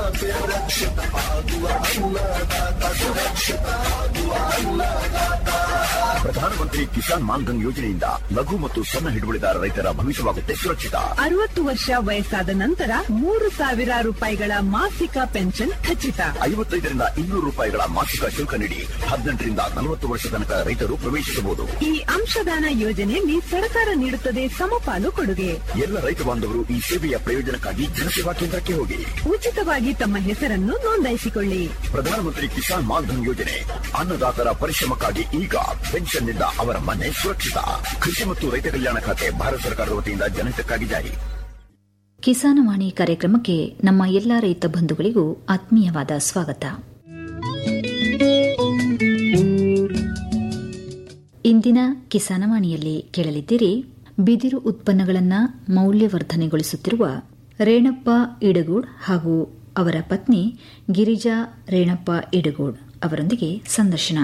ಪ್ರಧಾನಮಂತ್ರಿ ಕಿಸಾನ್ ಮಾನ್ಧನ್ ಯೋಜನೆಯಿಂದ ಲಘು ಮತ್ತು ಸಣ್ಣ ಹಿಡುವಳಿದಾರ ರೈತರ ಭವಿಷ್ಯವಾಗುತ್ತೆ ಸುರಕ್ಷಿತ ಅರವತ್ತು ವರ್ಷ ವಯಸ್ಸಾದ ನಂತರ ಮೂರು ಸಾವಿರ ರೂಪಾಯಿಗಳ ಮಾಸಿಕ ಪೆನ್ಷನ್ ಖಚಿತ ಐವತ್ತೈದರಿಂದ ಇನ್ನೂರು ರೂಪಾಯಿಗಳ ಮಾಸಿಕ ಶುಲ್ಕ ನೀಡಿ ಹದಿನೆಂಟರಿಂದ ನಲವತ್ತು ವರ್ಷ ತನಕ ರೈತರು ಪ್ರವೇಶಿಸಬಹುದು ಈ ಅಂಶದಾನ ಯೋಜನೆಯಲ್ಲಿ ಸರ್ಕಾರ ನೀಡುತ್ತದೆ ಸಮಪಾಲು ಕೊಡುಗೆ ಎಲ್ಲ ರೈತ ಬಾಂಧವರು ಈ ಸೇವೆಯ ಪ್ರಯೋಜನಕ್ಕಾಗಿ ಜನಸೇವಾ ಕೇಂದ್ರಕ್ಕೆ ಹೋಗಿ ಉಚಿತವಾಗಿ ತಮ್ಮ ಹೆಸರನ್ನು ನೋಂದಾಯಿಸಿಕೊಳ್ಳಿ ಪ್ರಧಾನಮಂತ್ರಿ ಕಿಸಾನ್ ಮಾನ್ಧನ್ ಯೋಜನೆ ಅನ್ನದಾತರ ಪರಿಶ್ರಮಕ್ಕಾಗಿ ಈಗ ಪೆನ್ಷನ್ನಿಂದ ಅವರ ಮನೆ ಸುರಕ್ಷಿತ ಕೃಷಿ ಮತ್ತು ರೈತ ಕಲ್ಯಾಣ ಖಾತೆ ಭಾರತ ಸರ್ಕಾರದ ವತಿಯಿಂದ ಜನಹಿತಕ್ಕಾಗಿ ಜಾರಿ ಕಿಸಾನವಾಣಿ ಕಾರ್ಯಕ್ರಮಕ್ಕೆ ನಮ್ಮ ಎಲ್ಲ ರೈತ ಬಂಧುಗಳಿಗೂ ಆತ್ಮೀಯವಾದ ಸ್ವಾಗತ ಇಂದಿನ ಕಿಸಾನವಾಣಿಯಲ್ಲಿ ಕೇಳಲಿದ್ದೀರಿ ಬಿದಿರು ಉತ್ಪನ್ನಗಳನ್ನು ಮೌಲ್ಯವರ್ಧನೆಗೊಳಿಸುತ್ತಿರುವ ರೇಣಪ್ಪ ಇಡಗೂಡ್ ಹಾಗೂ ಅವರ ಪತ್ನಿ ಗಿರಿಜಾ ರೇಣಪ್ಪ ಇಡಗೂಡ್ ಅವರೊಂದಿಗೆ ಸಂದರ್ಶನ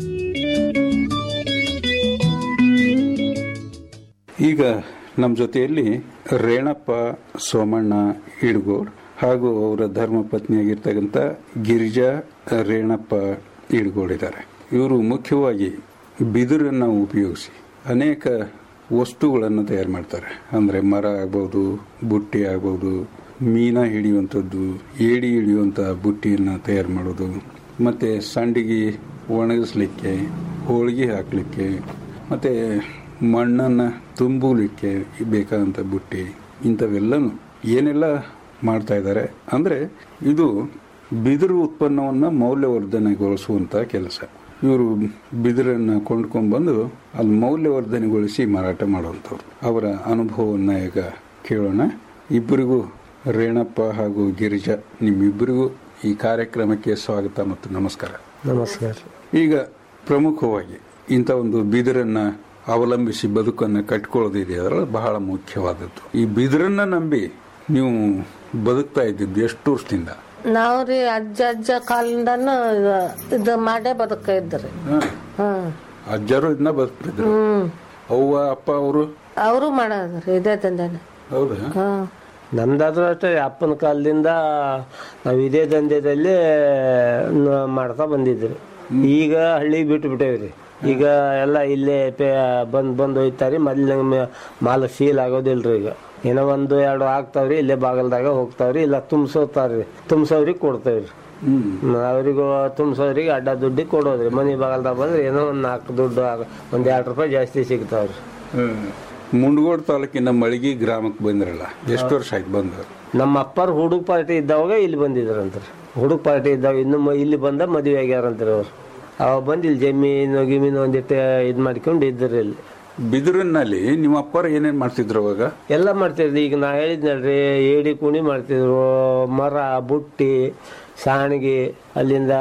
ಈಗ ನಮ್ಮ ಜೊತೆಯಲ್ಲಿ ರೇಣಪ್ಪ ಸೋಮಣ್ಣ ಇಡ್ಗೋಡ್ ಹಾಗೂ ಅವರ ಧರ್ಮ ಪತ್ನಿಯಾಗಿರ್ತಕ್ಕಂಥ ಗಿರಿಜಾ ರೇಣಪ್ಪ ಇಡ್ಗೋಡ್ ಇದ್ದಾರೆ ಇವರು ಮುಖ್ಯವಾಗಿ ಬಿದಿರನ್ನು ಉಪಯೋಗಿಸಿ ಅನೇಕ ವಸ್ತುಗಳನ್ನು ತಯಾರು ಮಾಡ್ತಾರೆ ಅಂದರೆ ಮರ ಆಗ್ಬೋದು ಬುಟ್ಟಿ ಆಗ್ಬೋದು ಮೀನ ಹಿಡಿಯುವಂಥದ್ದು ಏಡಿ ಹಿಡಿಯುವಂಥ ಬುಟ್ಟಿಯನ್ನು ತಯಾರು ಮಾಡೋದು ಮತ್ತು ಸಂಡಿಗೆ ಒಣಗಿಸ್ಲಿಕ್ಕೆ ಹೋಳಿಗೆ ಹಾಕಲಿಕ್ಕೆ ಮತ್ತು ಮಣ್ಣನ್ನು ತುಂಬಲಿಕ್ಕೆ ಬೇಕಾದಂಥ ಬುಟ್ಟಿ ಇಂಥವೆಲ್ಲನೂ ಏನೆಲ್ಲ ಮಾಡ್ತಾ ಇದ್ದಾರೆ ಅಂದರೆ ಇದು ಬಿದಿರು ಉತ್ಪನ್ನವನ್ನು ಮೌಲ್ಯವರ್ಧನೆಗೊಳಿಸುವಂಥ ಕೆಲಸ ಇವರು ಬಿದಿರನ್ನು ಕೊಂಡ್ಕೊಂಡ್ಬಂದು ಅಲ್ಲಿ ಮೌಲ್ಯವರ್ಧನೆಗೊಳಿಸಿ ಮಾರಾಟ ಮಾಡುವಂಥವ್ರು ಅವರ ಅನುಭವವನ್ನು ಈಗ ಕೇಳೋಣ ಇಬ್ಬರಿಗೂ ರೇಣಪ್ಪ ಹಾಗೂ ಗಿರಿಜಾ ನಿಮ್ಮಿಬ್ಬರಿಗೂ ಈ ಕಾರ್ಯಕ್ರಮಕ್ಕೆ ಸ್ವಾಗತ ಮತ್ತು ನಮಸ್ಕಾರ ನಮಸ್ಕಾರ ಈಗ ಪ್ರಮುಖವಾಗಿ ಇಂಥ ಒಂದು ಬಿದಿರನ್ನ ಅವಲಂಬಿಸಿ ಬದುಕನ್ನು ಕಟ್ಕೊಳ್ಳೋದಿದೆಯಲ್ಲ ಬಹಳ ಮುಖ್ಯವಾದದ್ದು ಈ ಬಿದಿರನ್ನ ನಂಬಿ ನೀವು ಬದುಕ್ತಾ ಇದ್ದಿದ್ದು ಎಷ್ಟು ವರ್ಷದಿಂದ ನಾವು ರೀ ಅಜ್ಜ ಅಜ್ಜ ಕಾಲದಿಂದನು ಇದು- ಇದು ಮಾಡೇ ಬದುಕ ಇದ್ರಿ ಹ? ಹ್ಮ್ ಅಜ್ಜರು ಇದನ್ನ ಬದುಕ್ತಿದ್ರು ಹ್ಮ್ ಅವ್ವ ಅಪ್ಪ ಅವರು ಅವರು ಮಾಡೋದ್ರಿ ಇದೇ ದಂಧೆನ ಹೌದಾ ಹ್ಮ್ ನಮ್ದಾದ್ರೂ ಅಷ್ಟೇ ಅಪ್ಪನ ಕಾಲದಿಂದ ನಾವು ಇದೇ ದಂಧೆದಲ್ಲಿ ನ- ಮಾಡ್ತಾ ಬಂದಿದ್ರಿ ಈಗ ಹಳ್ಳಿ ಬಿಟ್ಟು ಬಿಟ್ಟೇವ್ರಿ ಈಗ ಎಲ್ಲ ಇಲ್ಲೇ ಪೇ ಬಂದ್ ಬಂದ್ ಹೋಯ್ತಾರಿ ಮೊದ್ಲು ಮಾಲ ಸೀಲ್ ಆಗೋದಿಲ್ರಿ ಈಗ ಏನೋ ಒಂದು ಎರಡು ಆಗ್ತಾವ್ರಿ ಇಲ್ಲೇ ಬಾಗಲ್ದಾಗ ಹೋಗ್ತಾವ್ರಿ ಇಲ್ಲ ತುಂಬಿಸೋತಾರ್ರಿ ತುಂಬಿಸೋರಿಗೆ ಕೊಡ್ತೇವ್ರಿ ಅವ್ರಿಗೂ ತುಂಬಿಸೋರಿಗೆ ಅಡ್ಡ ದುಡ್ಡಿ ಕೊಡೋದ್ರಿ ಮನೆ ಬಾಗಲ್ದಾಗ ಬಂದ್ರೆ ಏನೋ ಒಂದ್ ನಾಲ್ಕು ದುಡ್ಡು ಆಗ- ಒಂದ್ ಎರಡು ರೂಪಾಯಿ ಜಾಸ್ತಿ ಸಿಗ್ತಾವ್ರಿ ಮುಂಡಗೋಡ್ ತಾಲೂಕಿನ ಮಳಗಿ ಗ್ರಾಮಕ್ಕೆ ಬಂದ್ರಲ್ಲ ಎಷ್ಟು ವರ್ಷ ಆಯ್ತು ಬಂದು ನಮ್ಮ ಅಪ್ಪರ್ ಹುಡುಗ ಪಾರ್ಟಿ ಇದ್ದವಾಗ ಇಲ್ಲಿ ಬಂದಿದ್ರಂತ್ರಿ ಹುಡುಗ ಪಾರ್ಟಿ ಇದ್ದಾಗ ಇನ್ನು ಮ- ಇಲ್ಲಿ ಬಂದ ಮದುವೆ ಆಗ್ಯಾರಂತ್ರಿ ಅವ್ರು ಅವಾಗ ಬಂದು ಇಲ್ಲಿ ಜಮೀನು ಗಿಮೀನು ಒಂದಿಟ್ಟು ಇದ್ ಮಾಡ್ಕೊಂಡು ಇದ್ರಿ ಇಲ್ಲಿ ಬಿದಿರಿನಲ್ಲಿ ನಿಮ್ಮ ಅಪ್ಪರು ಏನೇನ್ ಮಾಡ್ತಿದ್ರು ಅವಾಗ ಎಲ್ಲ ಮಾಡ್ತಿದ್ರಿ ಈಗ ನಾ ಹೇಳಿದ್ನಲ್ರಿ ಏಡಿ ಕುಣಿ ಮಾಡ್ತಿದ್ರು ಮರ ಬುಟ್ಟಿ ಸಾಣಿಗೆ ಅಲ್ಲಿಂದ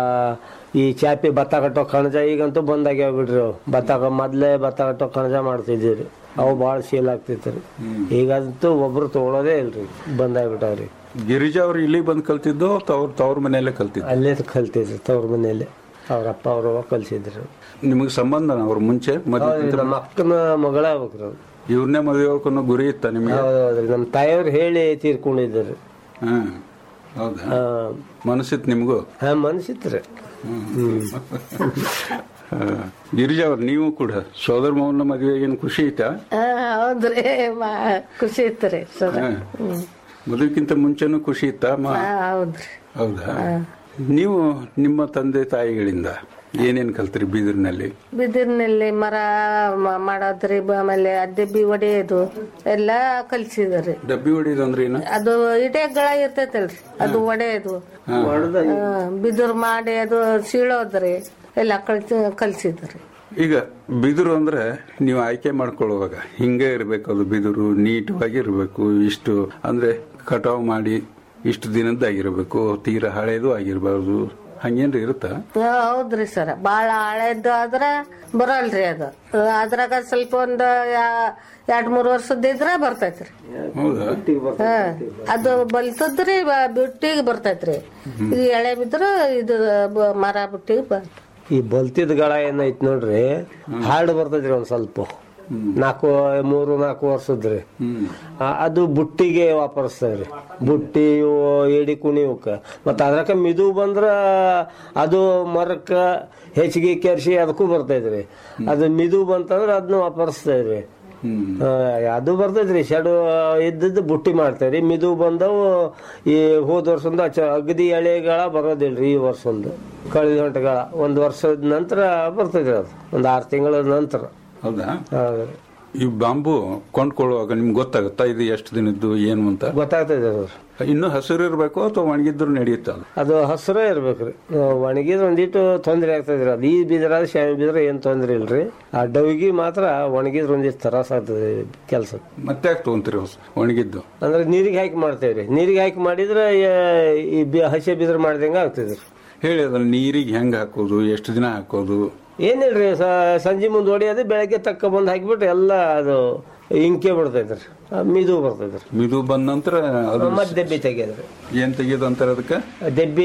ಈ ಚಾಪಿ ಭತ್ತ ಕಟ್ಟೋ ಕಣಜ ಈಗಂತೂ ಬಂದಾಗ್ಯಾವ ಬಿಡ್ರಿ ಅವು ಭತ್ತ ಕ- ಮೊದ್ಲೇ ಭತ್ತ ಕಟ್ಟೋ ಕಣಜ ಮಾಡ್ತಿದ್ವಿ ಅವು ಭಾಳ ಸೇಲ್ ಆಗ್ತಿತ್ತು ಈಗಂತೂ ಒಬ್ರು ತಗೊಳೋದೇ ಇಲ್ರಿ ಬಂದಾಗ್ಬಿಟ್ಟವ್ರಿ ಗಿರಿಜಾ ಅವ್ರು ಇಲ್ಲಿ ಬಂದು ಕಲ್ತಿದ್ದು ತವ್ರ ತವ್ರ ಮನೆಯಲ್ಲೇ ಕಲ್ತಿದ್ದು ಅಲ್ಲೇ ಕಲ್ತಿದ್ರು ತವ್ರ ಮನೆಯಲ್ಲಿ ಅವ್ರ ಅಪ್ಪ ಅವ್ರವ್ವ ಕಲ್ಸಿದ್ರು ನಿಮಗೆ ಸಂಬಂಧ ಅವ್ರ ಮುಂಚೆ ಮದ್ವೆ ಹೌದ್ರಿ, ನಮ್ಮ ಅಕ್ಕನ ಮಗಳ ಆಗ್ಬೇಕ್ರಿ ಅವ್ರು ಇವ್ರನ್ನೇ ಮದುವೆ ಹೋಗ್ಕೊಂಡು ಗುರಿ ಇತ್ತ ನಿಮಗೆ ಹೌದೌದ್ರಿ ನಮ್ಮ ತಾಯಿಯವ್ರು ಹೇಳಿ ತೀರ್ಕೊಂಡಿದ್ರು ಹಾ ಹೌದಾ ಮನಸ್ಸಿತ್ತು ನಿಮಗೂ ಹಾ ಮನ್ಸಿತ್ರಿ ಗಿರಿಜಾ ಅವ್ರು ನೀವು ಕೂಡ ಸೋದರ ಮಾವನ ಮದುವೆ ಏನು ಖುಷಿ ಐತಾ ಹಾ, ಹೌದ್ರಿ ಮಾ- ಖುಷಿ ಇತ್ರಿ ಸರ ಹಾ. ಮದುವೆಕ್ಕಿಂತ ಮುಂಚೆನೂ ಖುಷಿ ಇತ್ತಾ ಅಮ್ಮ? ಹಾ, ಹೌದ್ರಿ ಹೌದಾ ನೀವು ನಿಮ್ಮ ತಂದೆ ತಾಯಿಗಳಿಂದ ಏನೇನ್ ಕಲ್ತ್ರಿ ಬೀದರ್ನಲ್ಲಿ ಬಿದಿರಿನಲ್ಲಿ ಮರ ಮ- ಮಾಡೋದ್ರಿ ಬ- ಆಮೇಲೆ ಅದ್ದೆಬ್ಬಿ ಹೊಡೆಯೋದು ಎಲ್ಲ ಕಲ್ಸಿದ್ರಿ ಡಬ್ಬಿ ಹೊಡಿಯೋದು ಅಂದ್ರೆ ಏನು ಅದು ಇಟೆಗಳ ಇರ್ತೈತಲ್ರಿ ಅದು ಒಡೆಯೋದು ಬಿದಿರು ಮಾಡಿ ಅದು ಸೀಳೋದ್ರಿ ಎಲ್ಲ ಕಲ್ಸಿ ಕಲ್ಸಿದ್ರಿ ಈಗ ಬಿದಿರು ಅಂದ್ರೆ ನೀವು ಆಯ್ಕೆ ಮಾಡ್ಕೊಳ್ಳುವಾಗ ಹಿಂಗೆ ಇರಬೇಕು ಅದು ಬಿದಿರು ನೀಟವಾಗಿ ಇರಬೇಕು ಇಷ್ಟು ಅಂದ್ರೆ ಕಟಾವ್ ಮಾಡಿ ಇಷ್ಟು ದಿನದ್ದಾಗಿರ್ಬೇಕು ತೀರಾ ಹಳೇದು ಆಗಿರ್ಬಾರ್ದು ಹಂಗೇನ್ರಿ ಇರುತ್ತಾ ಹಾ, ಹೌದ್ರಿ ಸರ್ ಬಾಳ ಹಳೇದು ಆದ್ರ ಬರಲ್ರಿ ಅದು ಅದ್ರಾಗ ಸ್ವಲ್ಪ ಒಂದು ಯಾ- ಎರಡ್ ಮೂರ್ ವರ್ಷದ ಇದ್ರ ಬರ್ತೈತ್ರಿ ಹೌದಾ ಹಾ ಅದು ಬಲ್ತದ್ರಿ ಬ- ಬಿಟ್ಟಿಗೆ ಬರ್ತೈತ್ರಿ ಇದು ಎಳೆ ಬಿದ್ರ ಇದು ಬ- ಮರ ಬಿಟ್ಟಿಗೆ ಬರ್ತೈತಿ ಈ ಬಲ್ತಿದ ಗಳ ಏನೈತ್ ನೋಡ್ರಿ ಹಾರ್ಡ್ ಬರ್ತೈತ್ರಿ ಒಂದ್ ಸ್ವಲ್ಪ ನಾಲ್ಕು ಮೂರು ನಾಲ್ಕು ವರ್ಷದ್ರಿ ಆ, ಅದು ಬುಟ್ಟಿಗೆ ವಾಪರಿಸ್ತೇವ್ರಿ ಬುಟ್ಟಿ ಇವು ಏಡಿ ಕುಣಿ ಇವಕ್ಕ ಮತ್ತ ಅದ್ರಕ ಮಿದು ಬಂದ್ರ ಅದು ಮರಕ್ಕ ಹೆಚ್ಚಿಗೆ ಕೆರ್ಸಿ ಅದಕ್ಕೂ ಬರ್ತೈತ್ರಿ ಅದು ಮಿದು ಬಂತಂದ್ರ ಅದನ್ನ ವಾಪರಿಸ್ತೇವ್ರಿ ಆ, ಅದು ಬರ್ತೈತ್ರಿ ಶೆಡು ಇದ್ದದ್ದು ಬುಟ್ಟಿ ಮಾಡ್ತೇವ್ರಿ ಮಿದು ಬಂದವು ಈ ಹೋದ ವರ್ಷದಿಂದ ಚ- ಅಗದಿ ಎಳೆಗಳ ಬರೋದಿಲ್ರಿ ಈ ವರ್ಷಂದು ಕಳೆದ ಹೊಂಟಗಳ ಒಂದ್ ವರ್ಷದ ನಂತರ ಬರ್ತೈತ್ರಿ ಅದು ಒಂದ್ ಆರು ತಿಂಗಳ ನಂತರ ಹೌದಾ ಹೌದ್ರಿ. ಈ ಬಾಂಬು ಕೊಂಡ್ಕೊಳ್ಳುವಾಗ ನಿಮ್ಗೆ ಗೊತ್ತಾಗುತ್ತಾ ಇದು ಎಷ್ಟು ದಿನದ್ದು ಏನು ಅಂತ ಗೊತ್ತಾಗ್ತೈತೆ ಅದು ಇನ್ನು ಹಸಿರು ಇರಬೇಕು ಅಥವಾ ಒಣಗಿದ್ರು ನಡೆಯುತ್ತೆ ಅದು ಅದು ಹಸಿರೇ ಇರ್ಬೇಕ್ರಿ ಒಣಗಿದ್ರೆ ಒಂದಿಟ್ಟು ತೊಂದರೆ ಆಗ್ತದ್ರಿ ಅದು ಈ ಬಿದ್ರ ಶಾಮಿ ಬಿದ್ರ ಏನ್ ತೊಂದ್ರೆ ಇಲ್ರಿ ಆ ಡವಿಗಿ ಮಾತ್ರ ಒಣಗಿದ್ರೆ ಒಂದಿಷ್ಟು ತರಾಸ ಆಗ್ತದೆ ಕೆಲಸ ಮತ್ತೆ ಯಾಕೆ ತೊಗೊಂತೀರಿ ಹೊಸ ಒಣಗಿದ್ದು ಅಂದ್ರೆ ನೀರಿಗೆ ಹಾಕಿ ಮಾಡ್ತೇವ್ರಿ ನೀರಿಗೆ ಹಾಕಿ ಮಾಡಿದ್ರೆ ಆ, ಈ ಬಿ- ಹಸಿ ಬಿದ್ರ ಮಾಡ್ದಂಗ ಆಗ್ತದ್ರಿ ಹೇಳಿ ಅದನ್ನ ನೀರಿಗೆ ಹೆಂಗೆ ಹಾಕೋದು ಎಷ್ಟು ದಿನ ಹಾಕೋದು ಏನಿಲ್ರಿ ಸ- ಸಂಜೆ ಮುಂದೆ ಹೊಡಿಯೋದು ಬೆಳಗ್ಗೆ ತಕ್ಕ ಬಂದು ಹಾಕಿಬಿಟ್ರೆ ಎಲ್ಲ ಅದು ಇಂಕೆ ಬಿಡ್ತೈತ್ರಿ ಆ, ಮಿದು ಬರ್ತೈತ್ರಿ ಮಿದು ಬಂದ ನಂತರ ಅದು ಮತ್ತೆ ದೆಬ್ಬಿ ತೆಗಿಯೋದ್ರಿ ಏನ್ ತೆಗಿಯೋದು ಅಂತಾರೆ ಅದಕ್ಕೆ ದೆಬ್ಬಿ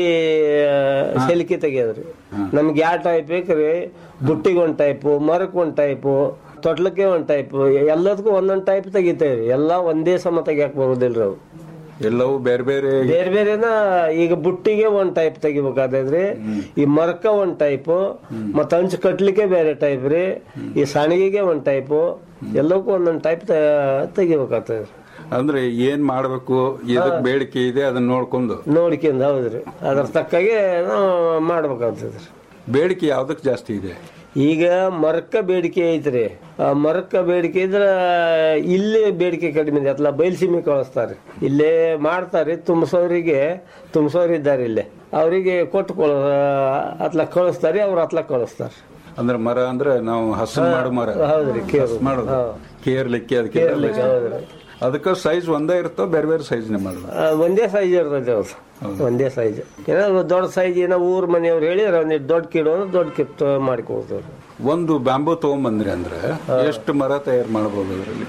ಸೆಲ್ಕಿ ತೆಗಿಯೋದ್ರಿ ನಮ್ಗೆ ಯಾವ ಟೈಪ್ ಬೇಕ್ರಿ ಬುಟ್ಟಿಗೆ ಒಂದ್ ಟೈಪು ಮರಕ್ ಒಂದ್ ಟೈಪು ತೊಟ್ಲಕ್ಕೆ ಒಂದ್ ಟೈಪು ಎಲ್ಲದಕ್ಕೂ ಒಂದೊಂದ್ ಟೈಪ್ ತೆಗಿತೇವ್ರಿ ಎಲ್ಲ ಒಂದೇ ಸಮ ತೆಗಿಯಕ್ ಬರೋದಿಲ್ರಿ ಅವು ಎಲ್ಲವೂ ಬೇರೆ ಬೇರೆ ಬೇರೆ ಬೇರೆನ ಈಗ ಬುಟ್ಟಿಗೆ ಒಂದ್ ಟೈಪ್ ತೆಗಿಬೇಕಾದ್ರಿ ಈ ಮರಕ ಒಂದ್ ಟೈಪ್ ಮತ್ತ ಅಂಚು ಕಟ್ಲಿಕ್ಕೆ ಬೇರೆ ಟೈಪ್ ರೀ ಈ ಸಾಣಿಗೆಗೆ ಒಂದ್ ಟೈಪ್ ಎಲ್ಲಕ್ಕೂ ಒಂದೊಂದ್ ಟೈಪ್ ತೆಗಿಬೇಕಾಗ್ತದೆ ಅಂದ್ರೆ ಏನ್ ಮಾಡ್ಬೇಕು ಎದಕ್ ಬೇಡಿಕೆ ಇದೆ ಅದನ್ನ ನೋಡ್ಕೊಂಡು ನೋಡ್ಕೊಂಡ್ ಹೌದ್ರಿ ಅದ್ರ ತಕ್ಕಾಗೆ ನಾವು ಮಾಡ್ಬೇಕಾಗ್ತದ್ರಿ ಬೇಡಿಕೆ ಯಾವ್ದಕ್ ಜಾಸ್ತಿ ಇದೆ ಈಗ ಮರಕ್ಕ ಬೇಡಿಕೆ ಐತ್ರಿ ಆ ಮರಕ್ಕ ಬೇಡಿಕೆ ಇದ್ರ ಇಲ್ಲಿ ಬೇಡಿಕೆ ಕಡಿಮೆ ಇದೆ ಅತ್ಲ ಬಯಲ್ಸೀಮೆ ಕಳಿಸ್ತಾರೆ ಇಲ್ಲೇ ಮಾಡ್ತಾರೆ ತುಂಬಸೋರಿಗೆ ತುಂಬಸೋರು ಇದ್ದಾರೆ ಇಲ್ಲೇ ಅವರಿಗೆ ಕೊಟ್ಟು ಕಳ ಅತ್ಲ ಕಳಿಸ್ತಾರೆ ಅವ್ರು ಅತ್ಲ ಕಳಿಸ್ತಾರೆ ಅಂದ್ರೆ ಮರ ಅಂದ್ರೆ ನಾವು ಹಸನ್ ಮಾಡೋ ಮರ ಹೌದ್ರಿ ಕೇರು ಹಸನ್ ಮಾಡೋದು ಕೇರ್ಲಿಕ್ಕೆ ಅದಕ್ಕೆ ಕೇರ್ಲಿಕ್ಕೆ ಹೌದ್ರಿ ಅದಕ್ಕೆ ಸೈಜ್ ಒಂದೇ ಇರುತ್ತೋ ಬೇರೆ ಬೇರೆ ಸೈಜ್ನೇ ಮಾಡೋದು ಆ, ಒಂದೇ ಸೈಜ್ ಇರ್ತೈತೆ ಅವ್ರು ಒಂದೇ ಸೈಜ್ ಏನೋ ದೊಡ್ಡ ಸೈಜ್ ಏನೋ ಊರ್ ಮನೆಯವ್ರು ಹೇಳಿದ್ರೆ ಒಂದಿಟ್ಟು ದೊಡ್ಡ ಕಿಡು ಅಂದ್ರೆ ದೊಡ್ಡ ಕಿತ್ತು ಮಾಡಿಕೊಡ್ತಾರೆ ಒಂದು ಬ್ಯಾಂಬೂ ತಗೊಂಬಂದ್ರಿ ಅಂದ್ರೆ ಎಷ್ಟು ಮರ ತಯಾರು ಮಾಡಬಹುದು ಅದರಲ್ಲಿ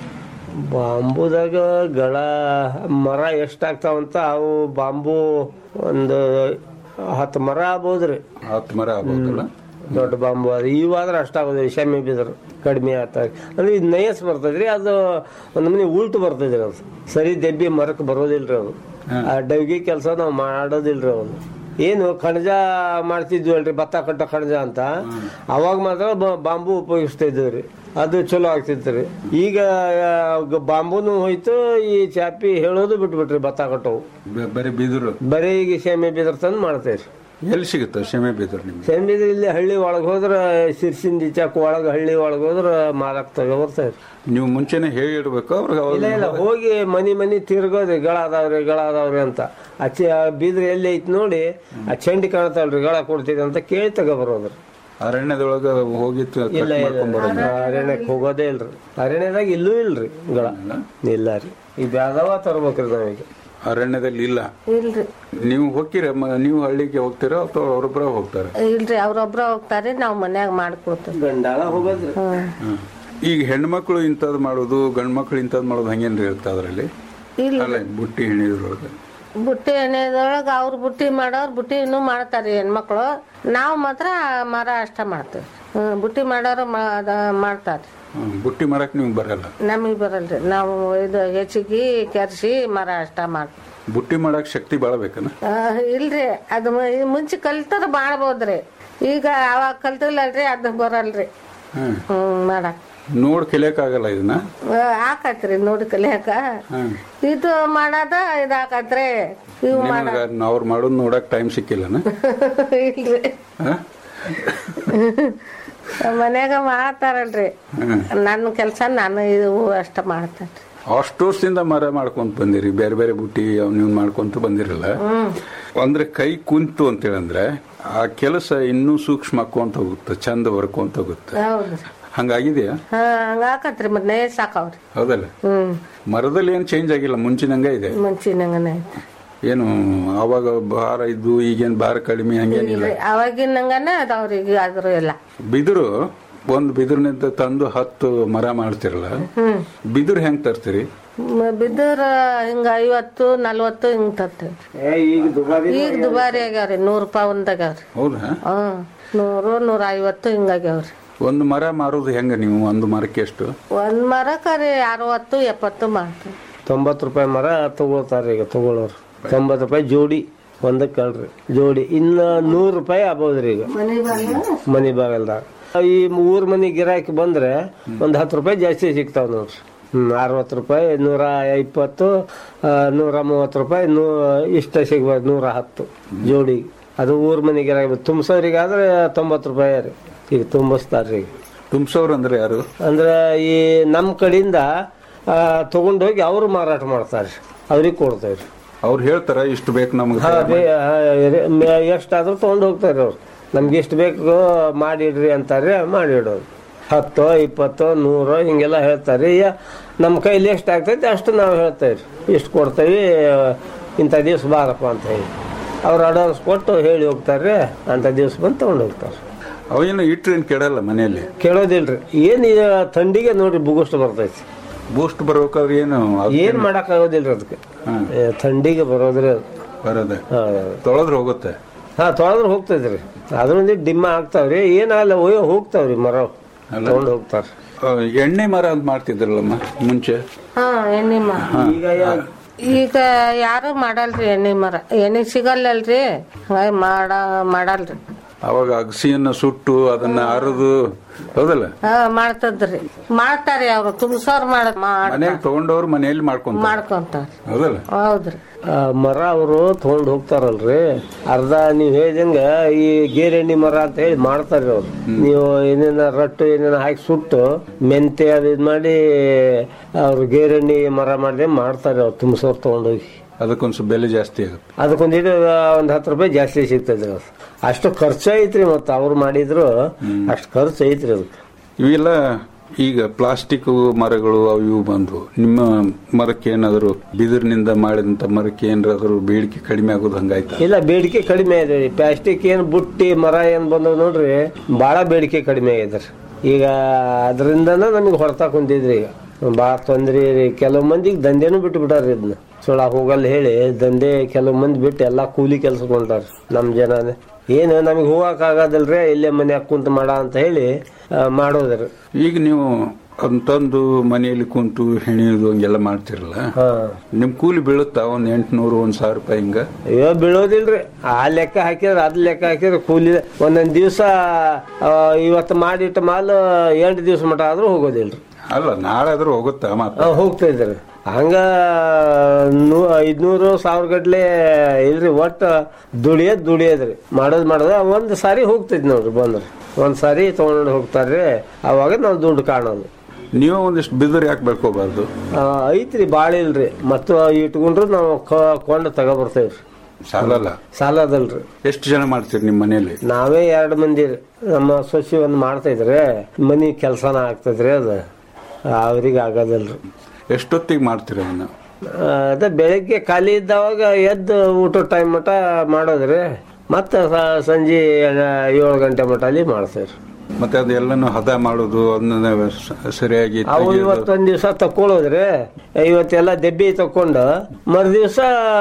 ಬಾಂಬುದಾಗ ಗಳ ಮರ ಎಷ್ಟಾಗ್ತಾವಂತ ಅವು ಬಾಂಬು ಒಂದು ಹತ್ತು ಮರ ಆಗ್ಬೋದ್ರಿ ಹತ್ತು ಮರ ಆಗ್ಬೋದಲ್ಲ ದೊಡ್ಡ ಬಾಂಬು ಅದು ಇವಾದ್ರೆ ಅಷ್ಟಾಗೋದು ಶಮಿ ಬಿದ್ರು ಕಡಿಮೆ ಆಗ್ತದೆ ಅಂದ್ರೆ ಇದು ನಯಸ್ ಬರ್ತದ್ರಿ ಅದು ಒಂದು ಮನೆ ಉಲ್ಟು ಬರ್ತದ್ರಿ ಅದು ಸರಿ ದೆಬ್ಬಿ ಮರಕ್ಕೆ ಬರೋದಿಲ್ರಿ ಅದು ಆ ಡವ್ಗಿ ಕೆಲಸ ನಾವು ಮಾಡೋದಿಲ್ರಿ ಅವನು ಏನು ಕಣಜ ಮಾಡ್ತಿದ್ವಿ ಅಲ್ರಿ ಭತ್ತ ಕಟ್ಟ ಕಣಜ ಅಂತ ಅವಾಗ ಮಾತ್ರ ಬ- ಬಾಂಬು ಉಪಯೋಗಿಸ್ತಾ ಇದ್ವಿ ಅದು ಚಲೋ ಆಗ್ತಿತ್ತು ಈಗ ಆ, ಗ- ಬಾಂಬುನು ಹೋಯ್ತು ಈ ಚಾಪಿ ಹೇಳೋದು ಬಿಟ್ಬಿಟ್ರಿ ಭತ್ತ ಕಟ್ಟವು ಬ- ಬರೀ ಬಿದಿರು ಬರೀ ಈಗ ಶಮಿ ಬಿದ್ರ ತಂದು ಮಾಡ್ತೇವ್ರಿ ಎಲ್ಲಿ ಸಿಗುತ್ತೆ ಶಮೆ ಬಿದಿರು ನಿಮ್ಗೆ ಸೆಂಬಿದ್ರೆ ಇಲ್ಲಿ ಹಳ್ಳಿ ಒಳಗೆ ಹೋದ್ರ ಸಿರ್ಸಿಂದ ಈಚಾಕ್ ಒಳಗೆ ಹಳ್ಳಿ ಒಳಗೆ ಹೋದ್ರ ಮಾರಕ್ ತಗೋ ಬರ್ತಾರೆ ನೀವು ಮುಂಚೆನೆ ಹೇಳಿಡ್ಬೇಕು ಅವ್ರಿಗೆ ಅವಾಗ ಇಲ್ಲ ಇಲ್ಲ ಹೋಗಿ ಮನಿ ಮನಿ ತಿರ್ಗೋದ್ರಿ ಗಳ ಅದಾವ್ರಿ ಗಳ ಅದಾವ್ರಿ ಅಂತ ಆ ಚ ಬೀದ್ರ ಎಲ್ಲಿ ಐತಿ ನೋಡಿ ಆ ಚಂಡಿ ಕಾಣ್ತಾವಲ್ರಿ ಗಳ ಕೊಡ್ತಿದೆ ಅಂತ ಕೇಳಿ ತಗೋ ಬರೋದ್ರಿ ಅರಣ್ಯದೊಳಗ ಹೋಗಿ ತ- ಇಲ್ಲ cut ಇಲ್ಲ ಮಾಡ್ಕೊಂಡ್ ಬರೋದು ಅರಣ್ಯಕ್ಕೆ ಹೋಗೋದೇ ಇಲ್ರಿ ಅರಣ್ಯದಾಗ ಇಲ್ಲೂ ಇಲ್ರಿ ಗಳ ಇಲ್ಲ ರೀ ಈ ಬ್ಯಾದವ ತರ್ಬೇಕ್ರಿ ನಾವೀಗ ಅರಣ್ಯದಲ್ಲಿ ಇಲ್ಲ ಇಲ್ರಿ ನೀವು ಹೋಗ್ತೀರ ಮ- ನೀವು ಹಳ್ಳಿಗೆ ಹೋಗ್ತೀರಾ ಅಥವಾ ಅವ್ರೊಬ್ಬರ ಹೋಗ್ತಾರೆ ಇಲ್ರಿ ಅವ್ರೊಬ್ರ ಹೋಗ್ತಾರೆ ನಾವು ಮನ್ಯಾಗ ಮಾಡ್ಕೊಡ್ತೇವೆ ಗಂಡಾಳ ಹೋಗೋದ್ರಿ ಹ್ಮ್. ಈಗ ಹೆಣ್ಮಕ್ಳು ಇಂಥದ್ದು ಮಾಡೋದು ಗಂಡು ಮಕ್ಳು ಇಂಥದ್ದು ಮಾಡೋದು ಹಂಗೇನ್ರಿ ಇರುತ್ತೆ ಅದರಲ್ಲಿ ಇಲ್ಲ ಅಲ್ಲ ಬುಟ್ಟಿ ಹೆಣಿದ್ರೊಳಗೆ ಬುಟ್ಟಿ ಎಣ್ಣೆದೊಳಗ ಅವ್ರ ಬುಟ್ಟಿ ಮಾಡೋರು ಬುಟ್ಟಿ ಇನ್ನೂ ಮಾಡ್ತಾರೆ ಹೆಣ್ಮಕ್ಳು ನಾವು ಮಾತ್ರ ಮರ ಅಷ್ಟ ಮಾಡ್ತೇವೆ ಹ್ಮ್, ಬುಟ್ಟಿ ಮಾಡೋರು ಮಾಡ್ತಾರೆ ಹ್ಮ್. ಬುಟ್ಟಿ ಮಾಡಕ್ ನಿಮ್ಗೆ ಬರಲ್ಲ ನಮಗೆ ಬರಲ್ರಿ ನಾವು ಇದು ಹೆಚ್ಚಿಗೆ ಕೆರ್ಸಿ ಮರ ಅಷ್ಟ ಮಾಡ್ತೀವಿ ಬುಟ್ಟಿ ಮಾಡಕ್ ಶಕ್ತಿ ಬಾಳ ಬೇಕನ ಆ, ಇಲ್ರಿ ಅದು ಮ- ಈ ಮುಂಚೆ ಕಲ್ತದ ಮಾಡ್ಬೋದ್ರಿ ಈಗ ಅವಾಗ ಕಲ್ತಿಲ್ಲಲ್ರಿ ಅದು ಬರಲ್ರಿ ಹ್ಮ್ ಹ್ಮ್ ಮಾಡಕ್ ನೋಡ್ ಕಲಿಯಕ್ ಆಗಲ್ಲ ಇದನ್ನ ಆ, ಆಕತ್ರಿ ನೋಡಿ ಕಲಿಯಾಕ ಹ್ಮ್ ಇದು ಮಾಡದ ಇದಾಕತ್ರಿ ಇವು ಮಾಡ ನಿಮ್ಗ ಅವ್ರು ಮಾಡೋದ್ ನೋಡಕ್ ಟೈಮ್ ಸಿಕ್ಕಿಲ್ಲನ ಇಲ್ರಿ ಹ? ಮನ್ಯಾಗ ಮಾಡ್ತಾರಲ್ರಿ ಹ್ಮ್. ನನ್ನ ಕೆಲಸ ನಾನು ಇದು ಅಷ್ಟ ಮಾಡ್ತೇನೆ ಅಷ್ಟು ವರ್ಷದಿಂದ ಮರ ಮಾಡ್ಕೊಂತ ಬಂದಿರಿ ಬೇರೆ ಬೇರೆ ಬುಟ್ಟಿ ಅವ್ ನೀವು ಮಾಡ್ಕೊಂತ ಬಂದಿರಲ್ಲ ಅಂದ್ರೆ ಕೈ ಕುಂತು ಅಂತೇಳಂದ್ರೆ ಆ ಕೆಲಸ ಇನ್ನೂ ಸೂಕ್ಷ್ಮ ಆಕ್ಕೊಂತ ಹೋಗುತ್ತೆ ಚಂದ ಬರ್ಕೊಂತ ಹೋಗುತ್ತೆ ಹೌದ್ರಿ ಹಂಗಾಗಿದೆಯಾ ಹಾ ಹಂಗಾಕತ್ರಿ ಮತ್ತೆ ನೇ ಸಾಕಾವ್ರಿ ಹೌದಲ್ಲ ಹ್ಮ್ ಮರದಲ್ಲಿ ಏನ್ ಚೇಂಜ್ ಆಗಿಲ್ಲ ಮುಂಚಿನಂಗ ಇದೆ ಮುಂಚಿನಂಗನ ಐತಿ ಏನು ಅವಾಗ ಭಾರ ಇದ್ದು ಈಗೇನ್ ಭಾರ ಕಡಿಮೆ ಹಂಗೇನಿಲ್ಲ ಇಲ್ರಿ ಅವಾಗಿನಂಗನ ಅದಾವ್ರಿ ಈಗ ಆದ್ರೂ ಎಲ್ಲ ಬಿದಿರು ಒಂದ್ ಬಿದಿರಿನಿಂದ ತಂದು ಹತ್ತು ಮರ ಮಾಡ್ತಿರಲ್ಲ ಹ್ಮ್ ಬಿದಿರು ಹೆಂಗ್ ತರ್ತೀರಿ ಮ- ಬಿದ್ದರ ಹಿಂಗ ಐವತ್ತು ನಲ್ವತ್ತು ಹಿಂಗ್ ತರ್ತೇವ್ರಿ ಈಗ ದುಬಾರಿ ಈಗ ದುಬಾರಿ ಆಗ್ಯಾವ್ರಿ ನೂರ್ ರೂಪಾಯಿ ಒಂದಾಗ್ಯಾವ್ರಿ ಹೌದಾ ಹ್ಮ್ ನೂರು ನೂರ ಐವತ್ತು ಹಿಂಗಾಗ್ಯಾವ್ರಿ ಒಂದು ಮರ ಮಾರೋದು ಹೆಂಗ ನೀವು ಒಂದು ಮರಕ್ಕೆ ಎಷ್ಟು ಒಂದ್ ಮರಕ್ಕೆ ರೀ ಅರವತ್ತು ಎಪ್ಪತ್ತು ಮಾಡ್ತೀವಿ ತೊಂಬತ್ತು ರೂಪಾಯಿ ಮರ ತಗೊಳ್ತಾರೆ ಈಗ ತಗೊಳ್ಳೋರು ತೊಂಬತ್ತು ರೂಪಾಯಿ ಜೋಡಿ ಒಂದಕ್ಕೆ ಅಲ್ರಿ ಜೋಡಿ ಇನ್ನು ನೂರು ರೂಪಾಯಿ ಆಗ್ಬೋದ್ರಿ ಈಗ ಮನಿ ಬಾಗಲ್ದಾಗ ಈ ಊರ್ ಮನಿ ಗಿರಾಕಿ ಬಂದ್ರೆ ಒಂದ್ ಹತ್ತು ರೂಪಾಯಿ ಜಾಸ್ತಿ ಸಿಗ್ತಾವ ನೋಡ್ರಿ ಹ್ಮ್ ಅರವತ್ತು ರೂಪಾಯಿ ನೂರ ಇಪ್ಪತ್ತು ಆ, ನೂರ ಮೂವತ್ತು ರೂಪಾಯಿ ನೂ ಇಷ್ಟ ಸಿಗ್ಬೋದು ನೂರ ಹತ್ತು ಜೋಡಿ ಅದು ಊರ್ ಮನಿ ಗಿರಾಕಿ ತುಂಬಿಸೋರಿಗಾದ್ರೆ ತೊಂಬತ್ತು ರೂಪಾಯಿ ರೀ ಈಗ ತುಂಬಿಸ್ತಾರ್ರಿ ಈಗ ತುಂಬಿಸೋರು ಅಂದ್ರೆ ಯಾರು ಅಂದ್ರೆ ಈ ನಮ್ಮ ಕಡೆಯಿಂದ ತಗೊಂಡೋಗಿ ಅವರು ಮಾರಾಟ ಮಾಡ್ತಾರೆ ಅವ್ರಿಗೆ ಕೊಡ್ತೇವೆ ಅವ್ರು ಹೇಳ್ತಾರ ಇಷ್ಟು ಬೇಕು ನಮ್ಗೆ ಎಷ್ಟಾದ್ರೂ ತಗೊಂಡು ಹೋಗ್ತಾರೆ ಅವ್ರು ನಮ್ಗೆ ಎಷ್ಟು ಬೇಕು ಮಾಡಿಡ್ರಿ ಅಂತಾರೆ ಮಾಡಿಡೋರು ಹತ್ತು ಇಪ್ಪತ್ತು ನೂರು ಹಿಂಗೆಲ್ಲ ಹೇಳ್ತಾರೆ ಈಗ ನಮ್ಮ ಕೈಲಿ ಎಷ್ಟು ಆಗ್ತೈತೆ ಅಷ್ಟು ನಾವು ಹೇಳ್ತೇವೆ ಇಷ್ಟು ಕೊಡ್ತೇವೆ ಇಂಥ ದಿವ್ಸ ಬಾರಪ್ಪ ಅಂತ ಹೇಳಿ ಅವ್ರು ಅಡ್ವಾನ್ಸ್ ಕೊಟ್ಟು ಹೇಳಿ ಹೋಗ್ತಾರೆ ಅಂಥ ದಿವ್ಸ ಬಂದು ತಗೊಂಡು ಹೋಗ್ತಾರೆ ಅವೇನು ಇಟ್ರೇನ್ ಕೆಡಲ್ಲ ಮನೆಯಲ್ಲಿ ಕೇಳೋದಿಲ್ರಿ ಏನ್ ಈಗ ಥಂಡಿಗೆ ನೋಡ್ರಿ ಬುಗುಷ್ಟು ಬರ್ತೈತಿ ಬೂಸ್ಟ್ ಬರ್ಬೇಕಾದ್ರೆ ಏನು ಅದು ಏನ್ ಮಾಡಕ್ ಆಗೋದಿಲ್ರಿ ಅದಕ್ಕೆ ಹ್ಮ್. ಏ, ಥಂಡಿಗೆ ಬರೋದ್ರಿ ಅದು ಬರೋದೆ ಹಾ, ತೊಳೆದ್ರೆ ಹೋಗುತ್ತೆ ಹಾ ತೊಳೆದ್ರೆ ಹೋಗ್ತೈತ್ರಿ ಅದ್ರೊಂದಿ ಡಿಮ್ಮ ಆಗ್ತಾವ್ರಿ ಏನಾಗಲ್ಲ ಒಯ್ಯೋ ಹೋಗ್ತಾವ್ರಿ ಮರ ಅಲ್ಲ? ತಗೊಂಡ್ ಹೋಗ್ತಾರ ಆ, ಎಣ್ಣೆ ಮರ ಅಂತ ಮಾಡ್ತಿದ್ರಲ್ಲಮ್ಮ ಮುಂಚೆ ಹಾ ಎಣ್ಣೆ ಮರ ಈಗ ಯಾ- ಈಗ ಯಾರು ಮಾಡಲ್ರಿ ಎಣ್ಣೆ ಮರ ಎಣ್ಣೆ ಸಿಗಲ್ಲಲ್ರಿ ಹಂಗಾಗಿ ಮಾಡ ಮಾಡಲ್ರಿ ಅವಾಗ ಅಗಸಿಯನ್ನ ಸುಟ್ಟು ಅದನ್ನ ಅರದು ಹೌದಲ್ಲ ಹಾ ಮಾಡ್ತದ್ರಿ ಮಾಡ್ತಾರಿ ಅವ್ರು ತುಂಬಿಸೋರ್ ಮಾಡ ಮನೆಗೆ ತಗೊಂಡವ್ರು ಮನೆಯಲ್ಲಿ ಮಾಡ್ಕೊಂತ ಮಾಡ್ಕೊಂತಾರ ಹೌದಲ್ಲ ಹೌದ್ರಿ ಆ, ಮರ ಅವರು ತಗೊಂಡ್ ಹೋಗ್ತಾರಲ್ರಿ ಅರ್ಧ ನೀವ್ ಹೇಳ್ದಂಗ ಈ ಗೇರೆಣ್ಣಿ ಮರ ಅಂತ ಹೇಳಿ ಮಾಡ್ತಾರ್ರಿ ಅವ್ರು ನೀವು ಏನೇನ ರಟ್ಟು ಏನೇನ ಹಾಕಿ ಸುಟ್ಟು ಮೆಂತೆ ಅದು ಇದ್ ಮಾಡಿ ಅವ್ರು ಗೇರೆಣ್ಣಿ ಮರ ಮಾಡಿದೆ ಮಾಡ್ತಾರೆ ಅವ್ರು ತುಂಬಿಸೋರ್ ತಗೊಂಡೋಗಿ ಅದಕ್ಕೊಂದ್ ಸ್ವಲ್ಪ ಬೆಲೆ ಜಾಸ್ತಿ ಆಗುತ್ತೆ ಅದಕ್ಕೊಂದಿಟ್ಟು ಒಂದ್ ಹತ್ತು ರೂಪಾಯಿ ಜಾಸ್ತಿ ಸಿಗ್ತದೆ ಅದು ಅಷ್ಟು ಖರ್ಚು ಐತ್ರಿ ಮತ್ತ ಅವ್ರು ಮಾಡಿದ್ರು ಅಷ್ಟು ಖರ್ಚು ಐತ್ರಿ ಅದಕ್ಕೆ ಇವೆಲ್ಲ ಈಗ ಪ್ಲಾಸ್ಟಿಕ್ ಮರಗಳು ಅವು ಇವು ಬಂದ್ವು ನಿಮ್ಮ ಮರಕ್ಕೆ ಏನಾದ್ರು ಬಿದಿರಿನಿಂದ ಮಾಡಿದಂತ ಮರಕ್ಕೆ ಏನಾದ್ರು ಬೇಡಿಕೆ ಕಡಿಮೆ ಆಗೋದು ಹಂಗಾಯ್ತಾ ಇಲ್ಲ ಬೇಡಿಕೆ ಕಡಿಮೆ ಇದೆ ರೀ ಪ್ಲಾಸ್ಟಿಕ್ ಏನ್ ಬುಟ್ಟಿ ಮರ ಏನ್ ಬಂದವ್ ನೋಡ್ರಿ ಬಾಳ ಬೇಡಿಕೆ ಕಡಿಮೆ ಆಗಿದೆ ರೀ ಈಗ ಅದರಿಂದನ ನಮಗೆ ಹೊರತಾ ಕುಂತಿದ್ರಿ ಈಗ ಭಾಳ ತೊಂದ್ರೆ ರೀ ಕೆಲವು ಮಂದಿಗೆ ದಂಧೆನೂ ಬಿಟ್ಟು ಬಿಟ್ಟಾರ ಇದನ್ನ ಸುಳ ಹೋಗಲ್ಲ ಹೇಳಿ ದಂಧೆ ಕೆಲವು ಮಂದಿ ಬಿಟ್ಟು ಎಲ್ಲಾ ಕೂಲಿ ಕೆಲಸ ಕೊಂಟಾರ ನಮ್ ಜನನೇ ಏನು ನಮಗೆ ಹೋಗಕ್ ಆಗೋದಿಲ್ರಿ ಇಲ್ಲೇ ಮನ್ಯಾಗ ಕುಂತ ಮಾಡ ಅಂತ ಹೇಳಿ ಆ, ಮಾಡೋದ್ರಿ ಈಗ ನೀವು ಅದನ್ನ ತಂದು ಮನೆಯಲ್ಲಿ ಕುಂತು ಹೆಣಿಯೋದು ಹಂಗೆಲ್ಲ ಮಾಡ್ತಿರಲ್ಲ ಹಾ ನಿಮ್ ಕೂಲಿ ಬೀಳುತ್ತಾ ಒಂದ್ ಎಂಟ್ನೂರು ಒಂದ್ ಸಾವಿರ ರೂಪಾಯಿ ಹಿಂಗ ಅಯ್ಯೋ ಬೀಳೋದಿಲ್ರಿ ಆ ಲೆಕ್ಕ ಹಾಕಿದ್ರೆ ಅದ್ ಲೆಕ್ಕ ಹಾಕಿದ್ರೆ ಕೂಲಿ ಒಂದೊಂದ್ ದಿವಸ ಇವತ್ತು ಮಾಡಿಟ್ಟ ಮಾಲ್ ಎಂಟು ದಿವಸ ಮಟ ಆದ್ರೂ ಹೋಗೋದಿಲ್ರಿ ಅಲ್ಲ ನಾಳೆ ಆದ್ರೂ ಹೋಗುತ್ತಾ ಮಾತ್ರ ಆ, ಹೋಗ್ತಾ ಇದ್ರಿ ಹಂಗ ನೂ ಐದ್ನೂರು ಸಾವಿರ ಗಟ್ಲೆ ಇಲ್ರಿ ಒಟ್ಟ ದುಡಿಯೋದ್ ದುಡಿಯೋದ್ರಿ ಮಾಡೋದ್ ಮಾಡೋದ ಒಂದ್ ಸಾರಿ ಹೋಗ್ತೈತಿ ನೋಡ್ರಿ ಬಂದ್ರಿ ಒಂದ್ ಸಾರಿ ತಗೊಂಡ್ ಹೋಗ್ತಾರ್ರಿ ಅವಾಗ ನಾವು ದುಡ್ಡು ಕಾಣೋದು ನೀವು ಒಂದಿಷ್ಟು ಬಿದಿರು ಯಾಕೆ ಬೆಳ್ಕೋಬಾರ್ದು ಆ, ಐತ್ರಿ ಬಾಳ ಇಲ್ರಿ ಮತ್ತು ಇಟ್ಕೊಂಡ್ರು ನಾವು ಕ- ಕೊಂಡು ತಗೊಬರ್ತೇವ್ರಿ ಸಾಲಲ್ಲ ಸಾಲ ಅದಲ್ರಿ ಎಷ್ಟು ಜನ ಮಾಡ್ತೀರಿ ನಿಮ್ಮ ಮನೆಯಲ್ಲಿ ನಾವೇ ಎರಡು ಮಂದಿ ರೀ. ನಮ್ಮ ಸೊಸಿ ಒಂದು ಮಾಡ್ತಾ ಇದ್ರೆ ಮನಿ ಕೆಲಸನ ಆಗ್ತದ್ರಿ ಅದು ಅವ್ರಿಗೆ ಆಗೋದಿಲ್ರಿ ಎಷ್ಟೊತ್ತಿಗೆ ಮಾಡ್ತೀರಿ ಅದನ್ನ ಆ, ಅದ ಬೆಳಗ್ಗೆ ಖಾಲಿ ಇದ್ದವಾಗ ಎದ್ದು ಊಟ ಟೈಮ್ ಮಟ ಮಾಡೋದ್ರಿ ಮತ್ತೆ ಸ- ಸಂಜೆ ಏಳು ಗಂಟೆ ಮಟ ಅಲ್ಲಿ ಮಾಡ್ತೇವ್ರಿ ಮತ್ತೆ ಅದೆಲ್ಲನೂ ಹದ ಮಾಡೋದು ಅದನ್ನ ಸ- ಸರಿಯಾಗಿ ಅವು ತೆಗೆಯೋದು. ಇವತ್ತೊಂದ್ ದಿವಸ ತಕ್ಕೊಳ್ಳೋದ್ರಿ ಇವತ್ತೆಲ್ಲ ದೆಬ್ಬಿ ತಕ್ಕೊಂಡು ಮರು ದಿವಸ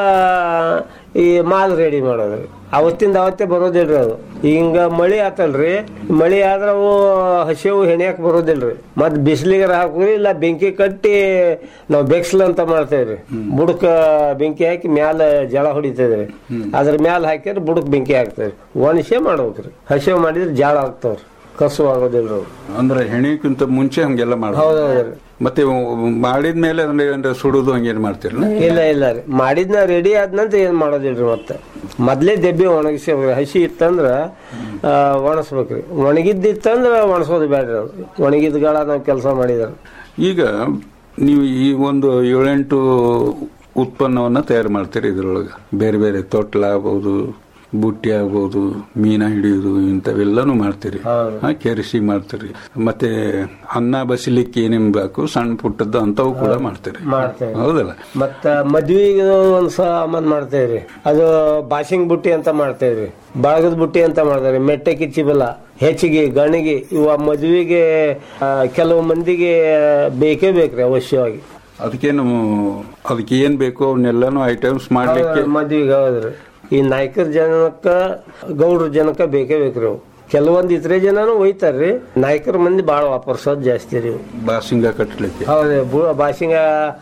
ಈ ಮಾಲ್ ರೆಡಿ ಮಾಡೋದ್ರಿ ಅವತ್ತಿಂದ ಅವತ್ತೇ ಬರೋದಿಲ್ರಿ ಅದು ಹಿಂಗ ಮಳಿ ಆತಲ್ರಿ ಮಳಿ ಆದ್ರ ಅವು ಹಸಿವು ಹೆಣ್ಯಾಕ್ ಬರೋದಿಲ್ರಿ ಮತ್ ಬಿಸಿಲಿಗೆ ಹಾಕೋರಿ ಇಲ್ಲ ಬೆಂಕಿ ಕಟ್ಟಿ ನಾವು ಬೆಕ್ಸ್ಲ್ ಅಂತ ಮಾಡ್ತೇವ್ರಿ ಬುಡಕ ಬೆಂಕಿ ಹಾಕಿ ಮ್ಯಾಲ ಜಳ ಹೊಡಿತೇವ್ರಿ ಅದ್ರ ಮ್ಯಾಲ ಹಾಕಿದ್ರೆ ಬುಡಕ್ ಬೆಂಕಿ ಹಾಕ್ತೇವ್ರಿ ಒಣಸೆ ಮಾಡ್ಬೇಕ್ರಿ ಹಸಿವು ಮಾಡಿದ್ರೆ ಜಾಳ ಆಗ್ತಾವ್ರಿ ಕಸು ಆಗೋದಿಲ್ರಿ ಅವು ಅಂದ್ರೆ ಹೆಣಿಕ್ಕಿಂತ ಮುಂಚೆ ಹಂಗೆಲ್ಲ ಮಾಡೋದು ಹೌದೌದ್ರಿ ಮತ್ತೆ ಮಾಡಿದ್ಮೇಲೆ ಅದನ್ನ ಏನಾರ ಸುಡುದು ಹಂಗೇನ್ ಮಾಡ್ತೀರಲ್ಲ ಇಲ್ಲ ಇಲ್ಲ ರೀ ಮಾಡಿದ್ನ ರೆಡಿ ಆದ ನಂತರ ಏನ್ ಮಾಡೋದಿಲ್ರಿ ಮತ್ತೆ ಮೊದ್ಲೇ ದೆಬ್ಬಿ ಒಣಗಿಸಿ ಹಸಿ ಇತ್ತಂದ್ರ ಆ, ಒಣಸ್ಬೇಕ್ರಿ ಒಣಗಿದ್ದಿತ್ತಂದ್ರ ಒಣಸೋದು ಬೇಡ್ರಿ ಅದು ಒಣಗಿದ್ಗಳ ನಾವು ಕೆಲಸ ಮಾಡಿದ್ರ ಈಗ ನೀವು ಈ ಒಂದು ಏಳೆಂಟು ಉತ್ಪನ್ನವನ್ನ ತಯಾರು ಮಾಡ್ತೀರಿ ಇದ್ರೊಳಗೆ ಬೇರೆ ಬೇರೆ ತೊಟ್ಲ ಆಗ್ಬೋದು ಬುಟ್ಟಿ ಆಗ್ಬೋದು ಮೀನ ಹಿಡಿಯೋದು ಇಂಥವೆಲ್ಲನೂ ಮಾಡ್ತೀರಿ ಹೌದು. ಹಾ, ಕೆರಿಸಿ ಮಾಡ್ತೀರಿ ಮತ್ತೆ ಅನ್ನ ಬಸಿಲಿಕ್ಕೆ ಏನೇನ್ ಬೇಕು ಸಣ್ಣ ಪುಟ್ಟದ್ದು ಅಂತವು ಕೂಡ ಮಾಡ್ತೀರಿ ಮಾಡ್ತೇವೆ ಹೌದಲ್ಲ ಮತ್ತ ಮದ್ವಿಗೆ ಒಂದ್ ಸಾಮಾನ್ ಮಾಡ್ತೇವ್ರಿ ಅದು ಬಾಸಿಂಗ್ ಬುಟ್ಟಿ ಅಂತ ಮಾಡ್ತೇವ್ರಿ ಬಳಗದ ಬುಟ್ಟಿ ಅಂತ ಮಾಡ್ತೇವ್ರಿ ಮೆಟ್ಟೆ ಕಿಚ್ಚಿಬಲ್ಲ ಹೆಚ್ಚಿಗೆ ಗಣಿಗೆ ಇವ ಮದ್ವಿಗೆ ಆ, ಕೆಲವು ಮಂದಿಗೆ ಬೇಕೇ ಬೇಕ್ರಿ ಅವಶ್ಯವಾಗಿ ಅದಕ್ಕೇನು ಅದಕ್ಕೆ ಏನ್ ಬೇಕು ಅವನ್ನೆಲ್ಲಾನು ಐಟಮ್ಸ್ ಮಾಡ್ಲಿಕ್ಕೆ ಮದ್ವಿಗೆ ಹೌದ್ರಿ ಈ ನಾಯ್ಕರ ಜನಕ್ಕ ಗೌಡ್ರ ಜನಕ್ಕ ಬೇಕೇ ಬೇಕ್ರಿ ಅವು ಕೆಲವೊಂದ್ ಇತರೆ ಜನನು ಒಯ್ತಾರ್ರಿ ನಾಯಕರ ಮಂದಿ ಬಾಳ ವಾಪರ್ಸೋದ್ ಜಾಸ್ತಿ ರೀ ಬಾಸಿಂಗ ಕಟ್ಟಲಿಕ್ಕೆ ಹೌದು ಬು- ಬಾಸಿಂಗ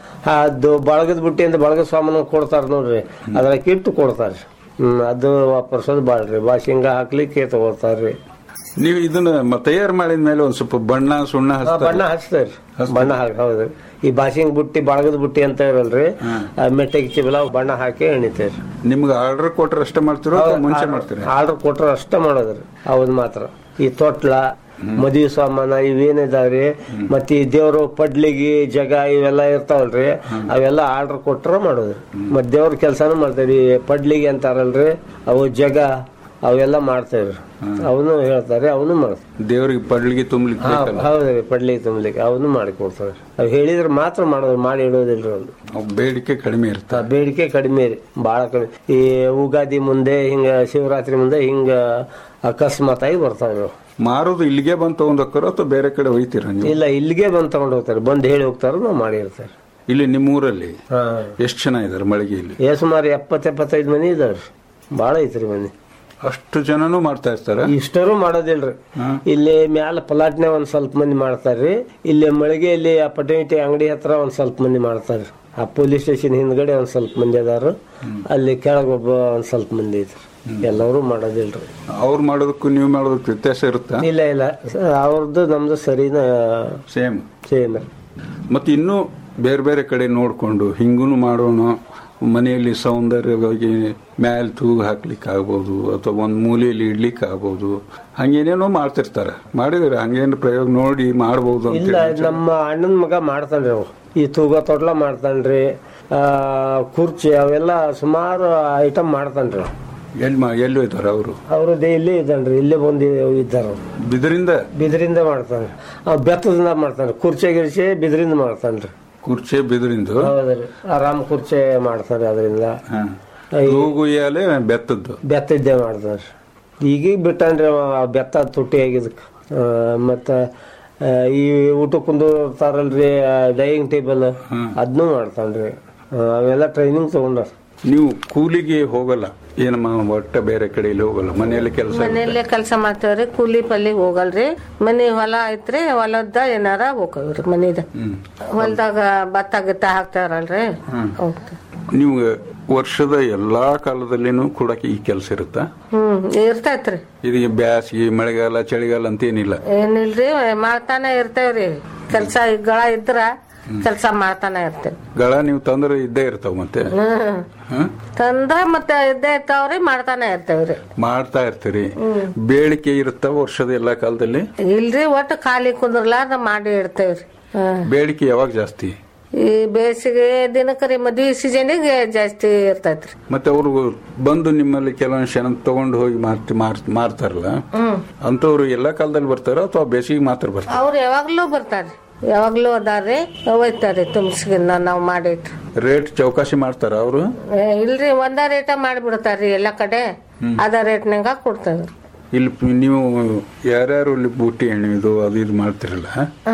ಅದು ಬಳಗದ ಬುಟ್ಟಿಯಿಂದ ಬಳಗದ ಸಾಮಾನು ಕೊಡ್ತಾರ ನೋಡ್ರಿ ಅದ್ರಾಗ ಇಟ್ಟು ಕೊಡ್ತಾರ ಹ್ಮ್ ಅದು ವಾಪರ್ಸೋದು ಬಾಳ್ರಿ ಬಾಸಿಂಗ ಹಾಕ್ಲಿಕ್ಕೆ ತಗೋತಾರ್ರಿ ನೀವು ಇದನ್ನ ಮ- ತಯಾರು ಮಾಡಿದ ಮೇಲೆ ಒಂದ್ ಸ್ವಲ್ಪ ಬಣ್ಣ ಸುಣ್ಣ ಆ, ಹಚ್ತಾರೆ ಬಣ್ಣ ಹಚ್ತಾರ್ರಿ ಬಣ್ಣ ಹಾಕಿ ಹೌದು ಈ ಬಾಸಿಂಗ್ ಬುಟ್ಟಿ ಬಳಗದ ಬುಟ್ಟಿ ಅಂತ ಇರಲ್ರಿ ಆ ಮೆಟ್ಟಗೆ ಚಿಬಲ ಬಣ್ಣ ಹಾಕಿ ಎಣಿತೇವ್ರಿ ನಿಮ್ಗೆ ಆರ್ಡರ್ ಕೊಟ್ರೆ ಅಷ್ಟೇ ಮಾಡ್ತಿರೋ ಅಥವಾ ಮುಂಚೆ ಮಾಡ್ತೀರಾ ಆರ್ಡರ್ ಕೊಟ್ರ ಅಷ್ಟ ಮಾಡೋದ್ರಿ ಅವನ್ ಮಾತ್ರ ಈ ತೊಟ್ಲ ಮದುವೆ ಸಾಮಾನ ಇವೇನಿದಾವ್ರಿ ಮತ್ತೆ ಈ ದೇವ್ರ ಪಡ್ಲಿಗಿ ಜಗ ಇವೆಲ್ಲ ಇರ್ತಾವಲ್ರಿ ಅವೆಲ್ಲ ಆರ್ಡರ್ ಕೊಟ್ರ ಮಾಡೋದ್ರಿ ಮತ್ ದೇವ್ರ ಕೆಲ್ಸಾನು ಮಾಡ್ತೇವ್ರಿ ಪಡ್ಲಿಗಿ ಅಂತಾರಲ್ರಿ ಅವು ಜಗ ಅವೆಲ್ಲ ಮಾಡ್ತೇವ್ರಿ ಅವನು ಹೇಳ್ತಾರೆ ಅವನು ಮಾಡ್ತಾರೆ ದೇವ್ರಿಗೆ ಪಡ್ಲಿಗೆ ತುಂಬಲಿಕ್ಕೆ ಬೇಕಲ್ಲ ಹೌದ್ರಿ ಪಡ್ಲಿಗೆ ತುಂಬಲಿಕ್ಕೆ ಅವನು ಮಾಡಿ ಕೊಡ್ತಾರೆ ಅವ್ ಹೇಳಿದ್ರೆ ಮಾತ್ರ ಮಾಡೋದು ಮಾಡಿ ಇಡೋದಿಲ್ರಿ ಅವ್ರು ಅವ್ ಬೇಡಿಕೆ ಕಡಿಮೆ ಆ ಇರುತ್ತೆ ಬೇಡಿಕೆ ಕಡಿಮೆ ರೀ ಭಾಳ ಕಡಿಮೆ ಈ ಉಗಾದಿ ಮುಂದೆ ಹಿಂಗ ಶಿವರಾತ್ರಿ ಮುಂದೆ ಹಿಂಗ ಅಕಸ್ಮಾತ್ ಆಗಿ ಬರ್ತಾವ್ರಿ ಅವು. ಮಾರೋದು ಇಲ್ಲಿಗೆ ಬಂದು ತಗೊಂಡೋಗ್ತಾರೋ ಅಥವಾ ಬೇರೆ ಕಡೆ ಒಯ್ತೀರಾ ನೀವು ಇಲ್ಲ ಇಲ್ಲಿಗೆ ಬಂದು ತಗೊಂಡು ಹೋಗ್ತಾರೆ ಬಂದು ಹೇಳಿ ಹೋಗ್ತಾರ ನಾವು ಮಾಡಿರ್ತಾರೆ ಇಲ್ಲಿ ನಿಮ್ಮ ಊರಲ್ಲಿ ಹಾ ಎಷ್ಟು ಜನ ಇದಾರೆ ಮಳಿಗೆಯಲ್ಲಿ ಏ ಸುಮಾರು ಎಪ್ಪತ್ತು ಎಪ್ಪತ್ತೈದು ಮನಿ ಇದಾವ್ರಿ ಭಾಳ ಐತ್ರಿ ಮನಿ ಅಷ್ಟು ಜನನೂ ಮಾಡ್ತಾ ಇರ್ತಾರ ಇಷ್ಟರು ಮಾಡೋದಿಲ್ರಿ ಇಲ್ಲಿ ಮ್ಯಾಲ ಪಲಾಟ್ನೆ ಒಂದ್ ಸ್ವಲ್ಪ ಮಂದಿ ಮಾಡ್ತಾರ್ರಿ ಇಲ್ಲಿ ಮಳಿಗೆಯಲ್ಲಿ ಆ ಪಟೇಟಿ ಅಂಗಡಿ ಹತ್ರ ಒಂದ್ ಸ್ವಲ್ಪ ಮಂದಿ ಮಾಡ್ತಾರ್ರಿ ಆ ಪೊಲೀಸ್ ಸ್ಟೇಷನ್ ಹಿಂದ್ಗಡೆ ಒಂದ್ ಸ್ವಲ್ಪ ಮಂದಿ ಅದಾರು ಅಲ್ಲಿ ಕೆಳಗೊಬ್ಬ ಒಂದ್ ಸ್ವಲ್ಪ ಮಂದಿ ಐತ್ರಿ ಎಲ್ಲರೂ ಮಾಡೋದಿಲ್ರಿ ಅವ್ರು ಮಾಡೋದಕ್ಕೂ ನೀವು ಮಾಡೋದಕ್ಕೂ ವ್ಯತ್ಯಾಸ ಇರುತ್ತಾ ಇಲ್ಲ ಇಲ್ಲ ಅವ್ರದ್ದು ನಮ್ದು ಸರಿನ ಸೇಮ್ ಸೇಮ್ ಮತ್ತೆ ಇನ್ನೂ ಬೇರೆ ಬೇರೆ ಕಡೆ ನೋಡ್ಕೊಂಡು ಹಿಂಗೂ ಮಾಡೋಣ ಮನೆಯಲ್ಲಿ ಸೌಂದರ್ಯವಾಗಿ ಮ್ಯಾಲ್ ತೂಗು ಹಾಕ್ಲಿಕ್ಕೆ ಆಗ್ಬೋದು ಅಥವಾ ಒಂದು ಮೂಲೆಯಲ್ಲಿ ಇಡ್ಲಿಕ್ಕೆ ಆಗ್ಬೋದು ಹಂಗೇನೇನೋ ಮಾಡ್ತಿರ್ತಾರೆ ಮಾಡಿದ್ರೆ ಹಂಗೇನು ಪ್ರಯೋಗ ನೋಡಿ ಮಾಡ್ಬೋದು ಅಂತ ಇಲ್ಲ ನಮ್ಮ ಅಣ್ಣನ ಮಗ ಮಾಡ್ತಾನ್ರಿ ಅವು ಈ ತೂಗ ತೊಟ್ಲ ಮಾಡ್ತಾನ್ರಿ ಆ, ಕುರ್ಚಿ ಅವೆಲ್ಲ ಸುಮಾರು ಐಟಮ್ ಮಾಡ್ತಾನ್ರಿ ಅವ. ಎಲ್ಲಿ ಮಾ ಎಲ್ಲಿ ಇದ್ದಾರೆ ಅವರು ಅವ್ರದ್ದು ಇಲ್ಲೇ ಇದ್ದಾನ್ರಿ ಇಲ್ಲೇ ಬಂದು ಇದ್ದಾರ ಅವ್ರು. ಬಿದರಿಂದ ಬಿದಿರಿಂದ ಮಾಡ್ತಾನೆ ಅವ್ ಬೆತ್ತದಿಂದ ಮಾಡ್ತಾನೆ ಕುರ್ಚಿ ಗಿರ್ಚಿ ಬಿದಿರಿಂದ ಮಾಡ್ತಾನ್ರಿ ಕುರ್ಚಿ ಬಿದರಿಂದು ಹೌದ್ರಿ ಆರಾಮ್ ಕುರ್ಚಿ ಮಾಡ್ತಾರೆ ಅದರಿಂದ ಹಾ. ತೂಗು ಎಲೆ ಬೆತ್ತದ್ದು ಬೆತ್ತಿದ್ದೆ ಮಾಡ್ತಾನ್ರಿ ಈಗೀಗ ಬಿಟ್ಟಾನ್ರಿ ಅವ ಆ ಬೆತ್ತ ತುಟ್ಟಿ ಆಗಿದ್ದಕ್ಕೆ ಮತ್ತ ಆ, ಈ ಊಟ ಕುಂದಿರ್ತಾರಲ್ರಿ ಡೈನಿಂಗ್ ಟೇಬಲ್ ಅದನ್ನೂ ಮಾಡ್ತಾನ್ರಿ ಆ, ಅವೆಲ್ಲ ಟ್ರೈನಿಂಗ್ ತಗೊಂಡಾರ ನೀವು ಕೂಲಿಗೆ ಹೋಗಲ್ಲ ಏನಮ್ಮ ಒಟ್ಟ ಬೇರೆ ಕಡೆಯಲ್ಲಿ ಹೋಗಲ್ಲ ಮನೆಯಲ್ಲಿ ಕೆಲಸ ಮನೆಯಲ್ಲೇ ಕೆಲಸ ಮಾಡ್ತೇವ್ರಿ ಕೂಲಿ ಪಲ್ಲಿಗೆ ಹೋಗಲ್ರಿ ಮನಿ ಹೊಲ ಐತ್ರಿ ಹೊಲದ ಏನಾರ ಹೋಗವ್ರಿ ಮನಿದ ಹೊಲದಾಗ ಭತ್ತ ಗಿತ್ತ ಹಾಕ್ತಾರಲ್ರಿ ಹೋಗ್ತೀವಿ ನೀವು ವರ್ಷದ ಎಲ್ಲಾ ಕಾಲದಲ್ಲಿನೂ ಕೂಡ ಈ ಕೆಲಸ ಇರುತ್ತಾ ಹ್ಮ್ ಇರ್ತೈತ್ರಿ ಇದು ಬ್ಯಾಸಿಗೆ ಮಳೆಗಾಲ ಚಳಿಗಾಲ ಅಂತ ಏನಿಲ್ಲ ಏನಿಲ್ರಿ ಮಾಡ್ತಾನೆ ಇರ್ತೇವ್ರಿ ಕೆಲ್ಸ ಗಳ ಇದ್ರ ಕೆಲ್ಸ ಮಾಡ್ತಾನೆ ಇರ್ತೇವ್ ಗಳ ನೀವು ತಂದ್ರೆ ಇದ್ದೇ ಇರ್ತಾವ ಮತ್ತೆ ಹ್ಮ್ ಹ? ತಂದ್ರ ಮತ್ತೆ ಇದ್ದೇ ಇರ್ತಾವ್ರಿ ಮಾಡ್ತಾನೆ ಇರ್ತೇವ್ರಿ ಮಾಡ್ತಾ ಇರ್ತೀರಿ ಬೇಡಿಕೆ ಇರುತ್ತ ವರ್ಷದ ಎಲ್ಲಾ ಕಾಲದಲ್ಲಿ ಇಲ್ರಿ ಒಟ್ಟು ಖಾಲಿ ಕುಂದ್ರಲಾರ್ದ ಮಾಡಿ ಇಡ್ತೇವ್ರಿ ಹ್ಮ್ ಬೇಡಿಕೆ ಯಾವಾಗ ಜಾಸ್ತಿ ಈ ಬೇಸಿಗೆ ದಿನಕರಿ ಮದ್ವಿ ಸೀಸನಿಗೆ ಜಾಸ್ತಿ ಇರ್ತೈತ್ರಿ ಮತ್ತೆ ಅವರು ಬಂದು ನಿಮ್ಮಲ್ಲಿ ಕೆಲವೊಂದು ಕ್ಷಣ ತಗೊಂಡು ಹೋಗಿ ಮಾರ್ತಿ ಮಾರ್- ಮಾರ್ತಾರಲ್ಲ ಅಂತವ್ರು ಎಲ್ಲಾ ಕಾಲದಲ್ಲಿ ಬರ್ತಾರ ಅಥವಾ ಬೇಸಿಗೆ ಮಾತ್ರ ಬರ್ತಾರ ಅವ್ರು ಯಾವಾಗ್ಲೂ ಬರ್ತಾರ್ರಿ ಯಾವಾಗ್ಲೂ ಅದಾರ್ರಿ ಒಯ್ತಾರ್ರಿ ತುಂಬಿಸ್ಗಿನ್ನ ನಾವ್ ಮಾಡಿಟ್ರಿ ರೇಟ್ ಚೌಕಾಸಿ ಮಾಡ್ತಾರ ಅವರು ಏ, ಇಲ್ರಿ ಒಂದ ರೇಟ ಮಾಡಿಬಿಡ್ತಾರ್ರಿ ಎಲ್ಲಾ ಕಡೆ ಅದ ರೇಟ್ನಾಗ ಕೊಡ್ತಾವ್ರಿ ಇಲ್ಲಿ ಪ್- ನೀವು ಯಾರ್ಯಾರು ಇಲ್ಲಿ ಬೂಟಿ ಎಣಿದು ಅದು ಇದು ಮಾಡ್ತಿರಲ್ಲ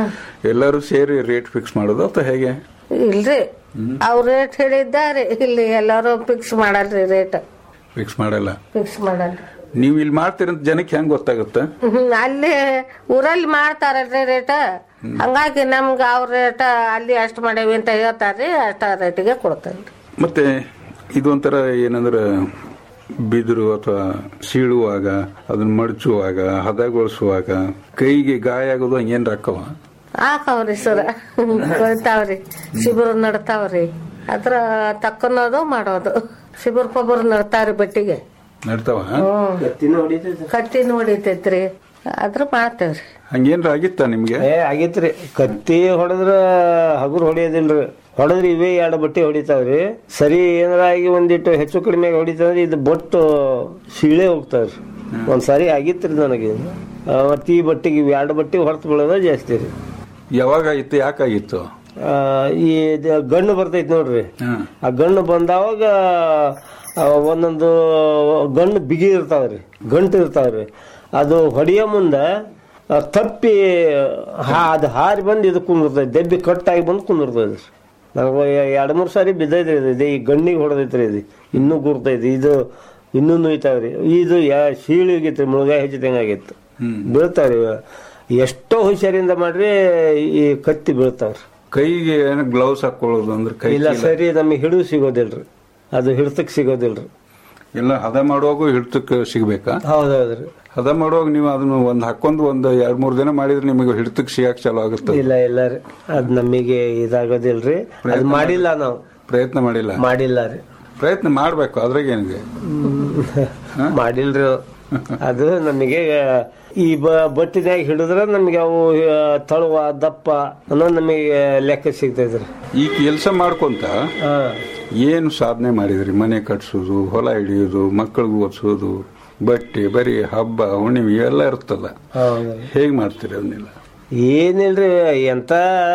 ಎಲ್ಲರೂ ಸೇರಿ ರೇಟ್ ಫಿಕ್ಸ್ ಮಾಡೋದು ಅಥವಾ ಹೇಗೆ ಇಲ್ರಿ ಅವ್ರ ರೇಟ್ ಹೇಳಿದ್ದಾರೆ ಇಲ್ಲಿ ಎಲ್ಲಾರು ಫಿಕ್ಸ್ ಮಾಡಲ್ರಿ ರೇಟ್ ಫಿಕ್ಸ್ ಮಾಡಲ್ಲ ಫಿಕ್ಸ್ ಮಾಡಲ್ರಿ ನೀವು ಇಲ್ಲಿ ಮಾಡ್ತೀರಂತ ಜನಕ್ಕೆ ಹೆಂಗ್ ಗೊತ್ತಾಗುತ್ತೆ ಹ್ಮ್, ಅಲ್ಲಿ ಊರಲ್ಲಿ ಮಾಡ್ತಾರಲ್ರಿ ರೇಟ್ ಹಂಗಾಗಿ ನಮ್ಗ ಅವ್ರ ರೇಟ್ ಅಲ್ಲಿ ಅಷ್ಟ್ ಮಾಡೇವಿ ಅಂತ ಹೇಳ್ತಾರ್ರಿ ಅಷ್ಟ ರೇಟಿಗೆ ಕೊಡ್ತಾರ್ರಿ ಮತ್ತೆ ಇದೊಂಥರ ಏನಂದ್ರೆ ಬಿದಿರು ಅಥವಾ ಸೀಳುವಾಗ ಅದನ್ನ ಮಡಚುವಾಗ ಹದಗೊಳಿಸುವಾಗ ಕೈಗೆ ಗಾಯ ಆಗೋದು ಹಂಗೇನ್ರ ಅಕ್ಕವ ಹಾಕವ್ರಿ ಸರ ಕೊಳ್ತಾವ್ರಿ ಶಿಬಿರ ನಡ್ತಾವ್ರಿ ಅದ್ರ ತಕ್ಕನೋದು ಮಾಡೋದು ಶಿಬಿರ ಪೊಬ್ಬರ್ ನಡ್ತಾವ್ರಿ ಬಟ್ಟಿಗೆ ನಡ್ತಾವ ಕಟ್ಟಿ ನೋಡಿತೈತ್ರಿ ಅದ್ರ ಮಾಡ್ತೇವ್ರಿ ಹಂಗೇನ್ರ ಆಗಿತ್ತ ನಿಮ್ಗೆ ಏ ಆಗಿತ್ರಿ ಕತ್ತಿ ಹೊಡೆದ್ರ ಹಗುರ್ ಹೊಡಿಯೋದಿಲ್ರಿ ಹೊಡೆದ್ರ ಇವೇ ಎರಡು ಬಟ್ಟೆ ಹೊಡಿತಾವ್ರಿ ಸರಿ ಏನಾರ ಆಗಿ ಒಂದಿಟ್ಟು ಹೆಚ್ಚು ಕಡಿಮೆ ಹೊಡಿತಂದ್ರೆ ಇದು ಬೊಟ್ಟು ಸೀಳೆ ಹೋಗ್ತಾವ್ರಿ ಒಂದ್ ಸಾರಿ ಆಗಿತ್ರಿ ನನಗೆ ಆ, ಮತ್ತ್ ಈ ಬಟ್ಟೆಗೆ ಇವ್ ಎರಡು ಬಟ್ಟೆ ಹೊರತು ಬೀಳೋದ ಜಾಸ್ತಿ ರೀ ಯಾವಾಗ ಆಗಿತ್ತು ಯಾಕಾಗಿತ್ತು ಆ, ಈ ದ- ಗಣ್ಣು ಬರ್ತೈತಿ ನೋಡ್ರಿ ಹ್ಮ್. ಆ ಗಣ್ಣು ಬಂದಾವಾಗ ಆ, ಒಂದೊಂದು ಗಣ್ಣು ಬಿಗಿ ಇರ್ತಾವ್ರಿ ಗಂಟು ಇರ್ತಾವ್ರಿ ಅದು ಹೊಡಿಯೋ ಮುಂದ ಆ, ತಪ್ಪಿ ಹಾ ಅದು ಹಾರಿ ಬಂದು ಇದು ಕುಂದಿರ್ತೈತಿ ದೆಬ್ಬಿ ಕಟ್ಟಾಗಿ ಬಂದು ಕುಂದಿರ್ತೈತಿ ನನಗೆ ಎರಡು ಮೂರು ಸಾರಿ ಬಿದ್ದೈತ್ರಿ ಇದು. ಇದು ಈ ಗಣ್ಣಿಗೆ ಹೊಡೆದೈತ್ರಿ ಇದು ಇನ್ನೂ ಗುರ್ತೈತಿ ಇದು ಇನ್ನೂ ನುಯ್ತಾವ್ರಿ ಇದು ಯಾ- ಸೀಳಿಗಿತ್ತು ಮುಳುಗಾಯಿ ಹೆಚ್ಚಿದಂಗೆ ಆಗಿತ್ತು ಬೀಳ್ತಾವ್ರಿ ಎಷ್ಟೋ ಹುಷಾರಿಂದ ಮಾಡ್ರಿ ಈ ಕತ್ತಿ ಬೀಳ್ತಾವ್ರಿ ಕೈಗೆ ಏನು ಗ್ಲೌಸ್ ಹಾಕೊಳ್ಳೋದು ಅಂದ್ರೆ ಕೈ ಇಲ್ಲ ಚೀಲ. ಸರಿ ನಮಗೆ ಹಿಡಿದು ಸಿಗೋದಿಲ್ರಿ ಅದು ಹಿಡ್ತಕ್ ಸಿಗೋದಿಲ್ರಿ ಎಲ್ಲ ಹದ ಮಾಡುವಾಗೂ ಹಿಡ್ತಕ್ಕೆ ಸಿಗ್ಬೇಕಾ ಹೌದೌದ್ರಿ ಹದ ಮಾಡುವಾಗ ನೀವು ಅದನ್ನ ಒಂದ್ ಹಾಕೊಂಡ್ ಒಂದ್ ಎರಡ್ ಮೂರ್ ದಿನ ಮಾಡಿದ್ರೆ ನಿಮಗೆ ಹಿಡ್ತಕ್ಕೆ ಸಿಗಾಕ್ ಚಾಲು ಆಗುತ್ತೆ ಇಲ್ಲ ಇಲ್ಲ ರೀ ಅದ್ ನಮಗೆ ಇದಾಗೋದಿಲ್ರಿ ಅದ್ ಮಾಡಿಲ್ಲ ನಾವು ಪ್ರಯತ್ನ ಮಾಡಿಲ್ಲ ಮಾಡಿಲ್ಲ ರೀ ಪ್ರಯತ್ನ ಮಾಡ್ಬೇಕು ಅದ್ರಾಗ ಏನಿದೆ ಮಾಡಿಲ್ರಿ ಅದು ನಮಗೆ ಈ ಬ- ಬಟ್ಟಿನಾಗ ಹಿಡಿದ್ರೆ ನಮಗೆ ಅವು ಆ, ತಳುವ ದಪ್ಪ ಅನ್ನೋದು ನಮಗೆ ಲೆಕ್ಕ ಸಿಗ್ತೈತ್ರಿ ಈ ಕೆಲಸ ಮಾಡ್ಕೊಂತ ಹಾ ಏನು ಸಾಧನೆ ಮಾಡಿದ್ರಿ ಮನೆ ಕಟ್ಸೋದು ಹೊಲ ಹಿಡಿಯೋದು ಮಕ್ಕಳಿಗೆ ಓದಿಸೋದು ಬಟ್ಟೆ ಬರೀ ಹಬ್ಬ ಹುಣ್ಣಿಮೆ ಎಲ್ಲ ಇರ್ತಲ್ಲ ಹೌದ್ರಿ ಹೇಗ್ ಮಾಡ್ತೀರಿ ಅದನ್ನೆಲ್ಲ ಏನಿಲ್ರಿ ಎಂತ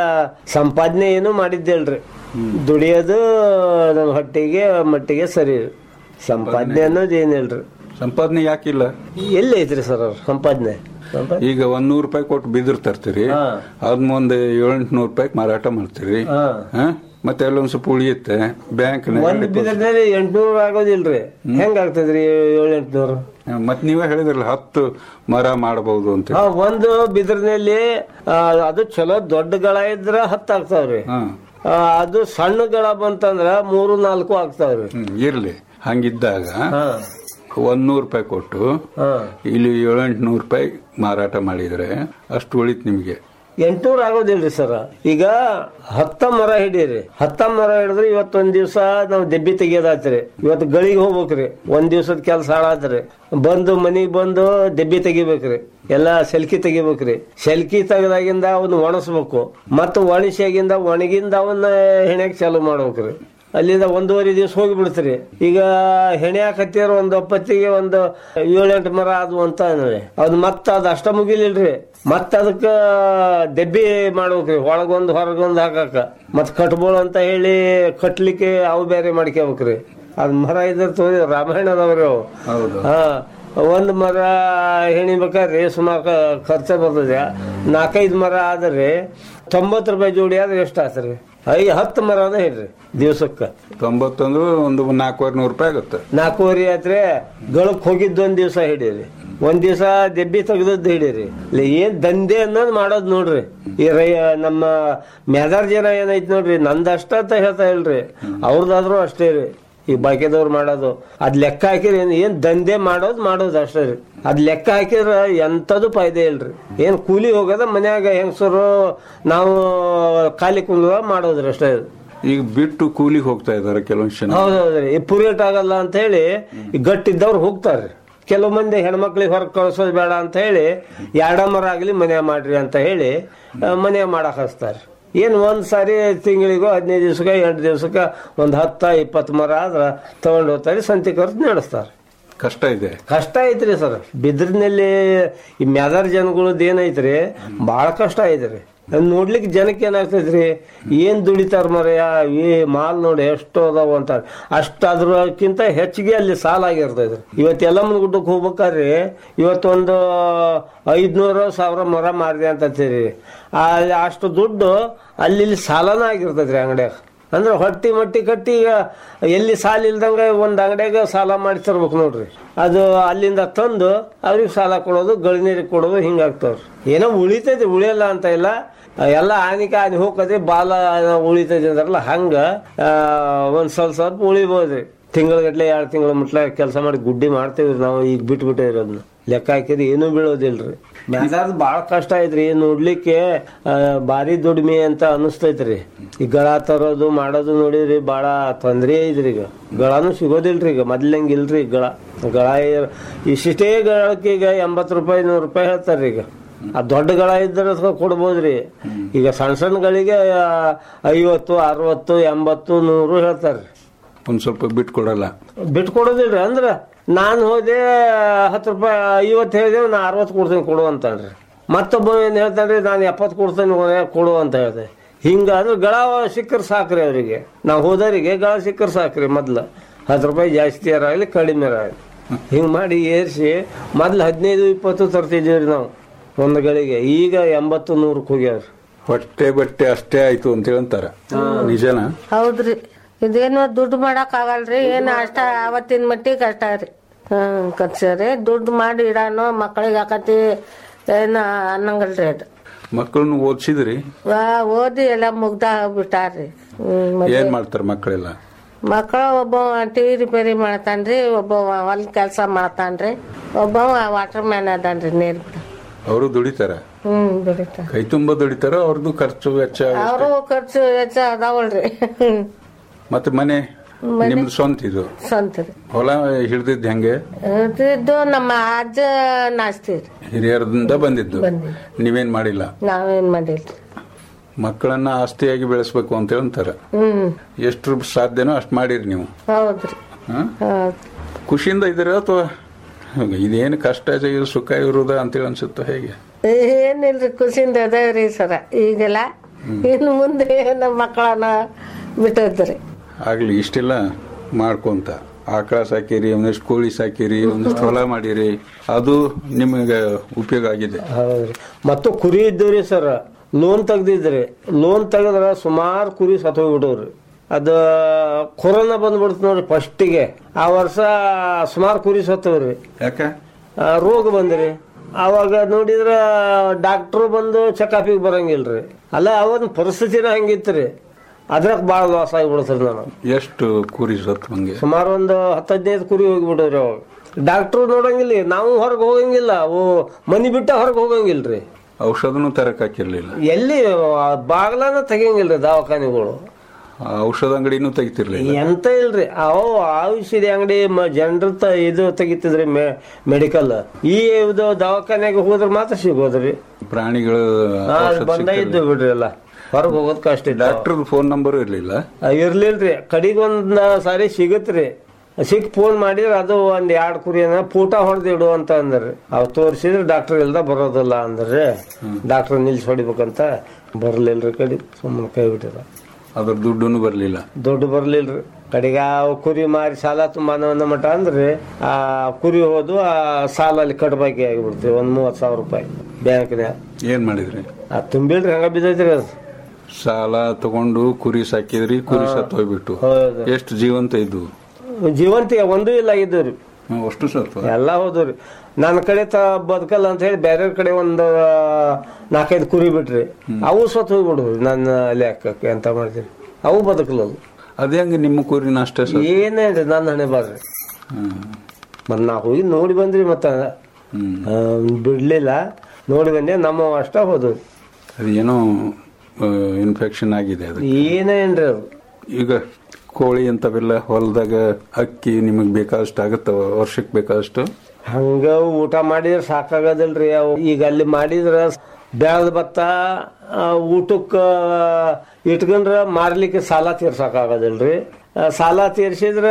ಸಂಪಾದನೆ ಏನು ಮಾಡಿದ್ದಿಲ್ರಿ ದುಡಿಯೋದು ನಮ್ಮ ಹೊಟ್ಟಿಗೆ ಮಟ್ಟಿಗೆ ಸರಿ ಸಂಪಾದನೆ ಅನ್ನೋದು ಏನಿಲ್ರಿ ಸಂಪಾದನೆ ಯಾಕಿಲ್ಲ ಎಲ್ಲಿ ಐತ್ರಿ ಸರ್ ಅವ್ರ ಸಂಪಾದನೆ ಸಂಪಾದನೆ ಈಗ ಒಂದ್ ನೂರು ರೂಪಾಯಿ ಕೊಟ್ಟು ಬಿದಿರು ತರ್ತೀರಿ ಹಾ. ಅದನ್ನ ಒಂದು ಏಳೆಂಟುನೂರು ರೂಪಾಯಿ ಮಾರಾಟ ಮಾಡ್ತೀರಿ ಹಾ. ಹಾ? ಮತ್ತೆ ಅಲ್ಲೊಂದ್ ಸ್ವಲ್ಪ ಉಳಿಯುತ್ತೆ ಬ್ಯಾಂಕ್ ಒಂದ್ ಬಿದ್ರಲ್ಲಿ ಎಂಟ್ನೂರು ಆಗೋದಿಲ್ರಿ ಹೆಂಗ್ ಆಗ್ತದ್ರಿ ಏಳು ಎಂಟ್ನೂರು ಮತ್ ನೀವೇ ಹೇಳಿದ್ರಲ್ಲ ಹತ್ತು ಮರ ಮಾಡಬಹುದು ಅಂತ ಹಾ ಒಂದು ಬಿದಿರಿನಲ್ಲಿ ಆ, ಅದು ಚಲೋ ದೊಡ್ಡ ಗಳ ಇದ್ರ ಹತ್ತು ಆಗ್ತಾವ್ರಿ ಹಾ ಆ, ಅದು ಸಣ್ಣ ಗಳ ಬಂತಂದ್ರ ಮೂರು ನಾಲ್ಕು ಆಗ್ತಾವ್ರಿ ಹ್ಮ್, ಇರ್ಲಿ ಹಂಗಿದ್ದಾಗ ಹಾ ಒಂದ್ ನೂರು ರೂಪಾಯಿ ಕೊಟ್ಟು ಹಾ ಇಲ್ಲಿ ಏಳೆಂಟುನೂರು ರೂಪಾಯಿ ಮಾರಾಟ ಮಾಡಿದ್ರೆ ಅಷ್ಟು ಉಳಿತ್ ನಿಮಗೆ ಎಂಟ್ನೂರ್ ಆಗೋದಿಲ್ರಿ ಸರ್ ಈಗ ಹತ್ತ ಮರ ಹಿಡೀರಿ ಹತ್ತ ಮರ ಹಿಡಿದ್ರೆ ಇವತ್ತೊಂದ್ ದಿವ್ಸ ನಾವು ದೆಬ್ಬಿ ತೆಗಿಯೋದಾತ್ರಿ ಇವತ್ತು ಗಳಿಗೆ ಹೋಗ್ಬೇಕ್ರಿ ಒಂದ್ ದಿವ್ಸದ ಕೆಲಸ ಹಾಳಾತ್ರಿ ಬಂದು ಮನಿಗ್ ಬಂದು ದೆಬ್ಬಿ ತೆಗಿಬೇಕ್ರಿ ಎಲ್ಲಾ ಸೆಲ್ಕಿ ತೆಗಿಬೇಕ್ರಿ ಸೆಲ್ಕಿ ತೆಗದಾಗಿಂದ ಅವನ್ನ ಒಣಸ್ಬೇಕು ಮತ್ತು ಒಣಸಿಯಾಗಿಂದ ಒಣಗಿಂದ ಅವನ್ನ ಹೆಣ್ಯಾಕ್ ಚಾಲು ಮಾಡ್ಬೇಕ್ರಿ ಅಲ್ಲಿಂದ ಒಂದೂವರೆ ದಿವಸ ಹೋಗಿ ಬಿಡ್ತೀರಿ ಈಗ ಹೆಣೆ ಹಾಕತ್ತಿರ ಒಂದು ಒಪ್ಪತ್ತಿಗೆ ಒಂದು ಏಳೆಂಟು ಮರ ಆದ್ವು ಅಂತ ಅಂದ್ರೆ ಅದ್ ಮತ್ತ ಅದ್ ಅಷ್ಟ ಮುಗಿಲಿಲ್ರಿ ಮತ್ತ ಅದಕ್ಕ ದೆಬ್ಬಿ ಮಾಡ್ಬೇಕ್ರಿ ಒಳಗೊಂದು ಹೊರಗೊಂದು ಹಾಕಾಕ ಮತ್ ಕಟ್ಬೋಳು ಅಂತ ಹೇಳಿ ಕಟ್ಲಿಕ್ಕೆ ಅವು ಬೇರೆ ಮಾಡ್ಕೋಬೇಕ್ರಿ ಅದ್ ಮರ ಇದ್ರ ತೋರಿ ರಾಮಾಯಣದವ್ರಿ ಅವು ಹೌದು. ಹಾ ಒಂದ್ ಮರ ಹೆಣಿಬೇಕಾದ್ರೆ ಸುಮಾರು ಖರ್ಚ ಬರ್ತದೆ ನಾಲ್ಕೈದು ಮರ ಆದ್ರೆ ತೊಂಬತ್ತು ರೂಪಾಯಿ ಜೋಡಿ ಆದ್ರೆ ಎಷ್ಟು ಆತ್ರಿ ಐ ಹತ್ತು ಮರ ಅದ ಹೇಳ್ರಿ ದಿವ್ಸಕ್ಕ ತೊಂಬತ್ತೊಂದು ಒಂದು ನಾಲ್ಕೂವರೆ ನೂರು ರೂಪಾಯಿ ಆಗುತ್ತೆ ನಾಲ್ಕೂವರೆ ಆದ್ರೆ ಗಳಕ್ ಹೋಗಿದ್ದು ಒಂದ್ ದಿವ್ಸ ಹಿಡೀರಿ ಒಂದ್ ದಿವ್ಸ ದೆಬ್ಬಿ ತೆಗ್ದದ್ದು ಹಿಡೀರಿ ಇಲ್ಲ ಏನ್ ದಂಧೆ ಅನ್ನೋದು ಮಾಡೋದ್ ನೋಡ್ರಿ ಈ ರೈ ನಮ್ಮ ಮೇದಾರ್ ಜನ ಏನೈತ್ ನೋಡ್ರಿ ನಂದಷ್ಟ ಅಂತ ಹೇಳ್ತಾ ಇಲ್ರಿ ಅವ್ರದಾದ್ರು ಅಷ್ಟೇ ರೀ ಈ ಬಾಕಿದವ್ರು ಮಾಡೋದು ಅದ್ ಲೆಕ್ಕ ಹಾಕಿರಿ ಏನ್- ಏನ್ ದಂಧೆ ಮಾಡೋದು ಮಾಡೋದು ಅಷ್ಟೇ ರೀ ಅದ್ ಲೆಕ್ಕ ಹಾಕಿದ್ರ ಎಂತದು ಫಾಯ್ದೆ ಇಲ್ರಿ ಏನ್ ಕೂಲಿ ಹೋಗೋದ ಮನ್ಯಾಗ ಹೆಂಗಸರು ನಾವು ಖಾಲಿ ಕುಂದ ಮಾಡೋದ್ರಿ ಅಷ್ಟೇ ಈಗ ಬಿಟ್ಟು ಕೂಲಿಗೆ ಹೋಗ್ತಾ ಇದಾರೆ ಕೆಲವೊಂದು ಜನ ಹೌದೌದ್ರಿ ಈ ಪುರಿಯಟ್ ಆಗಲ್ಲ ಅಂತ ಹೇಳಿ ಈ ಗಟ್ಟಿದ್ದವ್ರು ಹೋಗ್ತಾರ್ರಿ ಕೆಲವು ಮಂದಿ ಹೆಣ್ಮಕ್ಳಿಗೆ ಹೊರಗೆ ಕಳ್ಸೋದು ಬೇಡ ಅಂತ ಹೇಳಿ ಎರಡಮರ ಆಗ್ಲಿ ಮನೆ ಮಾಡ್ರಿ ಅಂತ ಹೇಳಿ ಆ, ಮನೆ ಮಾಡಕ್ ಹಚ್ತಾರ ಏನ್ ಒಂದ್ ಸಾರಿ ತಿಂಗಳಿಗೋ ಹದಿನೈದು ದಿವ್ಸಕ್ಕೆ ಎಂಟು ದಿವ್ಸಕ್ಕೆ ಒಂದ್ ಹತ್ತ ಇಪ್ಪತ್ತು ಮರ ಆದ್ರ ತಗೊಂಡ್ ಹೋಗ್ತಾರೆ ಸಂತಿ ಖರ್ಚು ನಡೆಸ್ತಾರ ಕಷ್ಟ ಇದೆ ಕಷ್ಟ ಐತ್ರಿ ಸರ್ ಬಿದ್ರಿನಲ್ಲಿ ಈ ಮ್ಯಾದಾರ್ ಜನಗಳದ್ದು ಏನೈತ್ರಿ ಬಹಳ ಕಷ್ಟ ಐತ್ರಿ ಅದ್ ನೋಡ್ಲಿಕ್ಕೆ ಜನಕ್ಕೆ ಏನಾಗ್ತೈತ್ರಿ ಏನ್ ದುಡಿತಾರ ಮರಯ ಈ ಮಾಲ್ ನೋಡಿ ಎಷ್ಟು ಅದಾವ ಅಂತ ಅಷ್ಟ ಅದ್ರಕ್ಕಿಂತ ಹೆಚ್ಚಿಗೆ ಅಲ್ಲಿ ಸಾಲ ಆಗಿರ್ತೈತ್ರಿ ಇವತ್ತು ಎಲ್ಲಮ್ಮನ ಗುಡ್ಡಕ್ಕೆ ಹೋಗ್ಬೇಕಾದ್ರೆ ಇವತ್ತೊಂದು ಐದ್ನೂರು ಸಾವಿರ ಮರ ಮಾರಿದೆ ಅಂತ ಅಂತೀರಿ ಅಲ್ಲಿ ಅಷ್ಟು ದುಡ್ಡು ಅಲ್ಲಿ ಇಲ್ಲಿ ಸಾಲನ ಆಗಿರ್ತೈತ್ರಿ ಅಂಗಡಿಯಾಗ ಅಂದ್ರೆ ಹೊಟ್ಟಿ ಮಟ್ಟಿ ಕಟ್ಟಿ ಈಗ ಎಲ್ಲಿ ಸಾಲ ಇಲ್ದಂಗ ಒಂದ್ ಅಂಗಡಿಯಾಗ ಸಾಲ ಮಾಡಿ ತರ್ಬೇಕು ನೋಡ್ರಿ ಅದು ಅಲ್ಲಿಂದ ತಂದು ಅವ್ರಿಗೆ ಸಾಲ ಕೊಡೋದು ಗಳಿನೀರಿಗೆ ಕೊಡೋದು ಹಿಂಗಾಗ್ತಾವ್ರಿ ಏನೋ ಉಳಿತೈತಿ ಉಳಿಯಲ್ಲ ಅಂತ ಇಲ್ಲ ಎಲ್ಲ ಆನಿಕ ಆನಿ ಹೋಗದೆ ಬಾಲ ಉಳಿತೈತಿ ಅಂದ್ರಲ್ಲ ಹಂಗ ಆ, ಒಂದ್ ಸ್ವಲ್ಪ ಸ್ವಲ್ಪ ಉಳಿಬೋದ್ರಿ ತಿಂಗಳಗಟ್ಲೆ ಎರಡು ತಿಂಗಳ ಮುಟ್ಲ ಕೆಲಸ ಮಾಡಿ ಗುಡ್ಡಿ ಮಾಡ್ತೇವ್ರಿ ನಾವು ಈಗ ಬಿಟ್ಟು ಬಿಟ್ಟೇವ್ರಿ ಅದನ್ನ ಲೆಕ್ಕ ಹಾಕಿದ್ರೆ ಏನೂ ಬೀಳೋದಿಲ್ರಿ ಮ್ಯಾದಾರ್ದ ಬಾಳ ಕಷ್ಟ ಐತ್ರಿ ನೋಡ್ಲಿಕ್ಕೆ ಆ, ಭಾರಿ ದುಡಿಮೆ ಅಂತ ಅನಿಸ್ತೈತ್ರಿ ಈ ಗಳ ತರೋದು ಮಾಡೋದು ನೋಡಿದ್ರಿ ಬಾಳ ತೊಂದ್ರೆ ಐತ್ರಿ ಈಗ ಗಳನು ಸಿಗೋದಿಲ್ರಿ ಈಗ ಮೊದ್ಲಂಗ್ ಇಲ್ರಿ ಈಗ ಗಳ ಗಳ ಇರ್- ಇಷ್ಟಿಷ್ಟೇ ಗಳಕ್ಕೆ ಈಗ ಎಂಬತ್ತು ರೂಪಾಯಿ ನೂರು ರೂಪಾಯಿ ಹೇಳ್ತಾರ್ರಿ ಈಗ ಆ ದೊಡ್ಡ ಗಳ ಇದ್ರೆ ಸ್ವಲ್ಪ ಕೊಡ್ಬೋದ್ರಿ ಈಗ ಸಣ್ಣ ಸಣ್ಣಗಳಿಗೆ ಆ, ಐವತ್ತು ಅರವತ್ತು ಎಂಬತ್ತು ನೂರು ಹೇಳ್ತಾರ್ರಿ ಒಂದ್ ಸ್ವಲ್ಪ ಬಿಟ್ಟು ಕೊಡಲ್ಲ ಬಿಟ್ಕೊಡೋದಿಲ್ರಿ ಅಂದ್ರ ನಾನು ಹೋದೆ ಹತ್ತು ರೂಪಾಯಿ ಐವತ್ತು ಹೇಳಿದೆ ನಾ ಅರವತ್ತು ಕೊಡ್ತೀನಿ ಕೊಡು ಅಂತಾನ್ರಿ ಮತ್ತೊಬ್ಬ ಏನ್ ಹೇಳ್ತಾನ್ರಿ ನಾನು ಎಪ್ಪತ್ತು ಕೊಡ್ತೀನಿ ಕೊನೆ- ಕೊಡು ಅಂತ ಹೇಳ್ದೆ ಹಿಂಗಾದ್ರೆ ಗಳ ಸಿಕ್ಕರ್ ಸಾಕ್ರಿ ಅವರಿಗೆ ನಾವು ಹೋದವರಿಗೆ ಗಳ ಸಿಕ್ಕರ್ ಸಾಕ್ರಿ ಮೊದ್ಲು ಹತ್ತು ರೂಪಾಯಿ ಜಾಸ್ತಿ ಆಗಲಿ ಕಡಿಮೆ ಆಗಲಿ ಹಿಂಗ್ ಮಾಡಿ ಏರ್ಸಿ ಮೊದ್ಲು ಹದಿನೈದು ಇಪ್ಪತ್ತು ತರ್ತಿದ್ದೀವ್ರಿ ನಾವು ಒಂದು ಗಳಿಗೆ ಈಗ ಎಂಬತ್ತು ನೂರಕ್ಕೆ ಹೋಗ್ಯಾವ್ರಿ ಹೊಟ್ಟೆ ಬಟ್ಟೆ ಅಷ್ಟೇ ಆಯ್ತು ಅಂತ ಹೇಳ್ತಾರ ನಿಜನಾ ಹೌದ್ರಿ ಇದೇನು ದುಡ್ಡು ಮಾಡಕ್ ಆಗಲ್ರಿ ಏನ್ ಅಷ್ಟ ಅವತ್ತಿನ ಮಟ್ಟಿಗೆ ಅಷ್ಟ ರೀ ಹ್ಮ್ ಕಟ್ಸ್ಯಾರಿ ದುಡ್ಡು ಮಾಡಿ ಇಡಾನು ಮಕ್ಕಳಿಗೆ ಹಾಕತಿ ಏನ ಅನ್ನಂಗಲ್ರಿ ಅದು ಮಕ್ಕಳನ್ನು ಓದಿಸಿದ್ರಿ ವಾ ಓದಿ ಎಲ್ಲ ಮುಗ್ದ ಬಿಟ್ಟಾರ್ರಿ ಹ್ಮ್ ಮದ್ವೆ- ಏನ್ ಮಾಡ್ತಾರೆ ಮಕ್ಕಳೆಲ್ಲ ಮಕ್ಕಳು ಒಬ್ಬ ಟಿವಿ ರಿಪೇರಿ ಮಾಡ್ತಾನ್ರಿ ಒಬ್ಬ ಹೊಲ ಕೆಲಸ ಮಾಡ್ತಾನ್ರಿ ಒಬ್ಬ ವಾಟರ್ ಮ್ಯಾನ್ ಅದಾನ್ರಿ ನೀರ್ ಬಿಡ ಅವರು ದುಡಿತಾರ ಹ್ಮ್ ದುಡಿತ ಕೈ ತುಂಬ ದುಡಿತಾರ ಅವ್ರದ್ದು ಖರ್ಚು ವೆಚ್ಚ ಅವರು ಖರ್ಚು ವೆಚ್ಚ ಅದಾವಲ್ರಿ ಮತ್ತೆ ಮನೆ ನಿಮ್ದು ಸ್ವಂತ ಇದು ಸ್ವಂತ ರೀ ಹೊಲ ಹಿಡ್ದಿದ್ ಹೆಂಗೆ ಇದು ನಮ್ಮ ಅಜ್ಜ ನಾಸ್ತೀರಿ ಹಿರಿಯರದಿಂದ ಬಂದಿದ್ದು ಬಂದಿದ್ದು. ನೀವೇನ್ ಮಾಡಿಲ್ಲ ನಾವೇನ್ ಮಾಡಿಲ್ರಿ ಮಕ್ಕಳನ್ನ ಆಸ್ತಿಯಾಗಿ ಬೆಳೆಸ್ಬೇಕು ಅಂತ ಹೇಳ್ತಾರೆ ಹ್ಮ್ ಎಷ್ಟು ಸಾಧ್ಯನೋ ಅಷ್ಟು ಮಾಡಿರಿ ನೀವು ಹೌದ್ರಿ ಹ? ಹೌದ್ ಖುಷಿಯಿಂದ ಇದ್ದೀರಾ ಅಥವಾ ಇದೇನು ಕಷ್ಟ ಇದು ಸುಖ ಇರುದ ಅಂತೇಳಿ ಅನ್ಸುತ್ತೋ ಹೇಗೆ ಏನಿಲ್ರಿ ಖುಷಿಯಿಂದ ಅದೇವ್ರಿ ಸರ ಈಗೆಲ್ಲ ಇನ್ನು ಮುಂದೆ ನಮ್ಮ ಮಕ್ಕಳನ್ನ ಬಿಟ್ಟದ್ರಿ ಆಗ್ಲಿ ಇಷ್ಟೆಲ್ಲ ಮಾಡ್ಕೊಂತ ಆಕಳ ಸಾಕಿರಿ ಒಂದಿಷ್ಟು ಕೋಳಿ ಸಾಕಿರಿ ಒಂದಿಷ್ಟು ಹೊಲ ಮಾಡಿರಿ ಅದು ನಿಮಗೆ ಉಪಯೋಗ ಆಗಿದೆ ಹೌದ್ರಿ ಮತ್ತು ಕುರಿ ಇದ್ದವ್ರಿ ಸರ್ ಲೋನ್ ತೆಗ್ದಿದ್ರಿ ಲೋನ್ ತೆಗದ್ರ ಸುಮಾರು ಕುರಿ ಸತ್ತೋಗ್ಬಿಟ್ಟವ್ರಿ ಅದ ಕೊರೋನಾ ಬಂದ್ಬಿಡ್ತು ನೋಡ್ರಿ ಫಸ್ಟಿಗೆ ಆ ವರ್ಷ ಸುಮಾರು ಕುರಿ ಸತ್ತವ್ರಿ ಯಾಕೆ ಆ, ರೋಗ ಬಂದ್ರಿ ಅವಾಗ ನೋಡಿದ್ರ ಡಾಕ್ಟ್ರು ಬಂದು ಚೆಕಪ್ಗೆ ಬರಂಗಿಲ್ರಿ ಅಲ್ಲ ಅವನ್ ಪರಿಸ್ಥಿತಿನ ಹಂಗಿತ್ರಿ ಅದ್ರಾಗ ಭಾಳ ಲಾಸ್ ಆಗಿಬಿಡ್ತ್ರಿ ನಾನು ಎಷ್ಟು ಕುರಿ ಸತ್ತು ಹಂಗೆ ಸುಮಾರು ಒಂದು ಹತ್ತು ಹದಿನೈದು ಕುರಿ ಹೋಗಿಬಿಟ್ಟವ್ರಿ ಅವಾಗ ಡಾಕ್ಟ್ರು ನೋಡಂಗಿಲ್ಲ ನಾವು ಹೊರಗೆ ಹೋಗಂಗಿಲ್ಲ ಅವು ಮನಿ ಬಿಟ್ಟ ಹೊರಗೆ ಹೋಗಂಗಿಲ್ರಿ ಔಷಧನೂ ತರಕ್ ಹಾಕಿರ್ಲಿಲ್ಲ ಎಲ್ಲಿ ಆ ಬಾಗ್ಲಾನ ತೆಗಿಯಂಗಿಲ್ರಿ ದವಾಖಾನಿಗಳು ಆ ಔಷಧ ಅಂಗಡಿನೂ ತೆಗಿತಿರ್ಲಿಲ್ಲ ಎಂತ ಇಲ್ರಿ ಅವು ಔಷಧಿ ಅಂಗಡಿ ಜನರ ಇದು ತೆಗಿತಿದ್ರಿ ಮೆಡಿಕಲ್ ಈ ಇದು ದವಾಖಾನೆಗೆ ಹೋದ್ರ ಮಾತ್ರ ಸಿಗೋದ್ರಿ ಪ್ರಾಣಿಗಳು ಹಾ, ಅದ್ ಬಂದ ಇದ್ದು ಬಿಡ್ರಿ ಎಲ್ಲ ಹೊರಗೆ ಹೋಗೋದ್ ಕಷ್ಟ ಇತ್ತು ಡಾಕ್ಟರ್ ಫೋನ್ ನಂಬರ್ ಇರ್ಲಿಲ್ಲ ಆ, ಇರ್ಲಿಲ್ರಿ ಕಡಿಗ್ ಒಂದ್ ಸಾರಿ ಸಿಗತ್ರಿ ಸಿಕ್ ಫೋನ್ ಮಾಡಿದ್ರ ಅದು ಒಂದ್ ಎರಡ್ ಕುರಿನ ಫೋಟೋ ಹೊಡೆದು ಇಡು ಅಂತ ಅಂದ್ರಿ ಅವ್ ತೋರಿಸಿದ್ರೆ ಡಾಕ್ಟರ್ ಇಲ್ದ ಬರೋದಿಲ್ಲ ಅಂದ್ರಿ ಡಾಕ್ಟರ್ ನಿಲ್ಸಿ ಹೊಡಿಬೇಕಂತ ಬರ್ಲಿಲ್ರಿ ಕಡಿ ಸುಮ್ಮನೆ ಕೈ ಬಿಟ್ಟಿರ ಅದ್ರ ದುಡ್ಡು ಬರ್ಲಿಲ್ಲ ದುಡ್ಡು ಬರ್ಲಿಲ್ರಿ ಕಡೆಗೆ ಆ ಕುರಿ ಮಾರಿ ಸಾಲ ತುಂಬ ಅನ್ನೋ ಮಟ ಅಂದ್ರೆ ಆ ಕುರಿ ಹೋದು ಆ ಸಾಲಲ್ಲಿ ಕಟ್ಬಾಕಿ ಆಗಿಬಿಡ್ತೀವಿ ಒಂದ್ ಮೂವತ್ ಸಾವಿರ ರೂಪಾಯಿ ಬ್ಯಾಂಕ್ನ್ಯಾಗ ಏನ್ ಮಾಡಿದ್ರಿ ಆ ತುಂಬಿಲ್ರಿ ಹಂಗ ಬಿದ್ದೈತ್ರಿ ಅದು ಸಾಲ ತಗೊಂಡು ಕುರಿ ಸಾಕಿದ್ರಿ ಕುರಿ ಸತ್ತು ಹೋಗ್ಬಿಟ್ಟು ಹೌದು ಎಷ್ಟು ಜೀವಂತ ಇದ್ವು ಜೀವಂತಿಗೆ ಒಂದೂ ಇಲ್ಲ ಆಗಿದ್ದು ಹ್ಮ್, ಅಷ್ಟು ಸತ್ತು ಎಲ್ಲ ಹೋದ್ರಿ ನನ್ನ ಕಡೆ ತ ಬದುಕಲ್ಲ ಅಂತ ಹೇಳಿ ಬೇರೆ ಕಡೆ ಒಂದು ನಾಲ್ಕೈದು ಕುರಿ ಬಿಟ್ರಿ ಅವು ಸತ್ ಹೋಗ್ಬಿಡ್ರಿ ನನ್ನ ಲೆಕ್ಕಕ್ಕೆ ಅಂತ ಮಾಡ್ತೀರಿ ಅವು ಬದುಕಲ್ಲ ಅದೇ ಹಂಗೆ ನಿಮ್ಮ ಕುರಿನ ಅಷ್ಟೇ ಸತ್ತು ಏನೇನ್ರಿ ನನ್ನ ಹಣೆ ಬಾರ್ರಿ ಹ್ಮ್. ಮತ್ ನಾ ಹೋಗಿ ನೋಡಿ ಬಂದ್ರಿ ಮತ್ತ ಹ್ಮ್ ಆ, ಬಿಡ್ಲಿಲ್ಲ ನೋಡಿ ಬಂದೆ ನಮ್ಮ ಅಷ್ಟ ಹೋದ್ವಿ ಅದೇನೋ ಇನ್ಫೆಕ್ಷನ್ ಆಗಿದೆ ಅದು ಏನೇನ್ರಿ ಅದು ಈಗ ಕೋಳಿ ಅಂತವೆಲ್ಲ ಹೊಲದಾಗ ಅಕ್ಕಿ ನಿಮಗೆ ಬೇಕಾದಷ್ಟು ಆಗುತ್ತವ ವರ್ಷಕ್ಕೆ ಬೇಕಾದಷ್ಟು ಹಂಗ ಊಟ ಮಾಡಿದ್ರೆ ಸಾಕಾಗೋದಿಲ್ರಿ ಅವು ಈಗ ಅಲ್ಲಿ ಮಾಡಿದ್ರ ಬೆಳೆದ ಭತ್ತ ಆ, ಊಟಕ್ಕ ಇಟ್ಕೊಂಡ್ರ ಮಾರ್ಲಿಕ್ಕೆ ಸಾಲ ತೀರ್ಸಕ್ಕಾಗೋದಿಲ್ರಿ ಆ, ಸಾಲ ತೀರ್ಸಿದ್ರ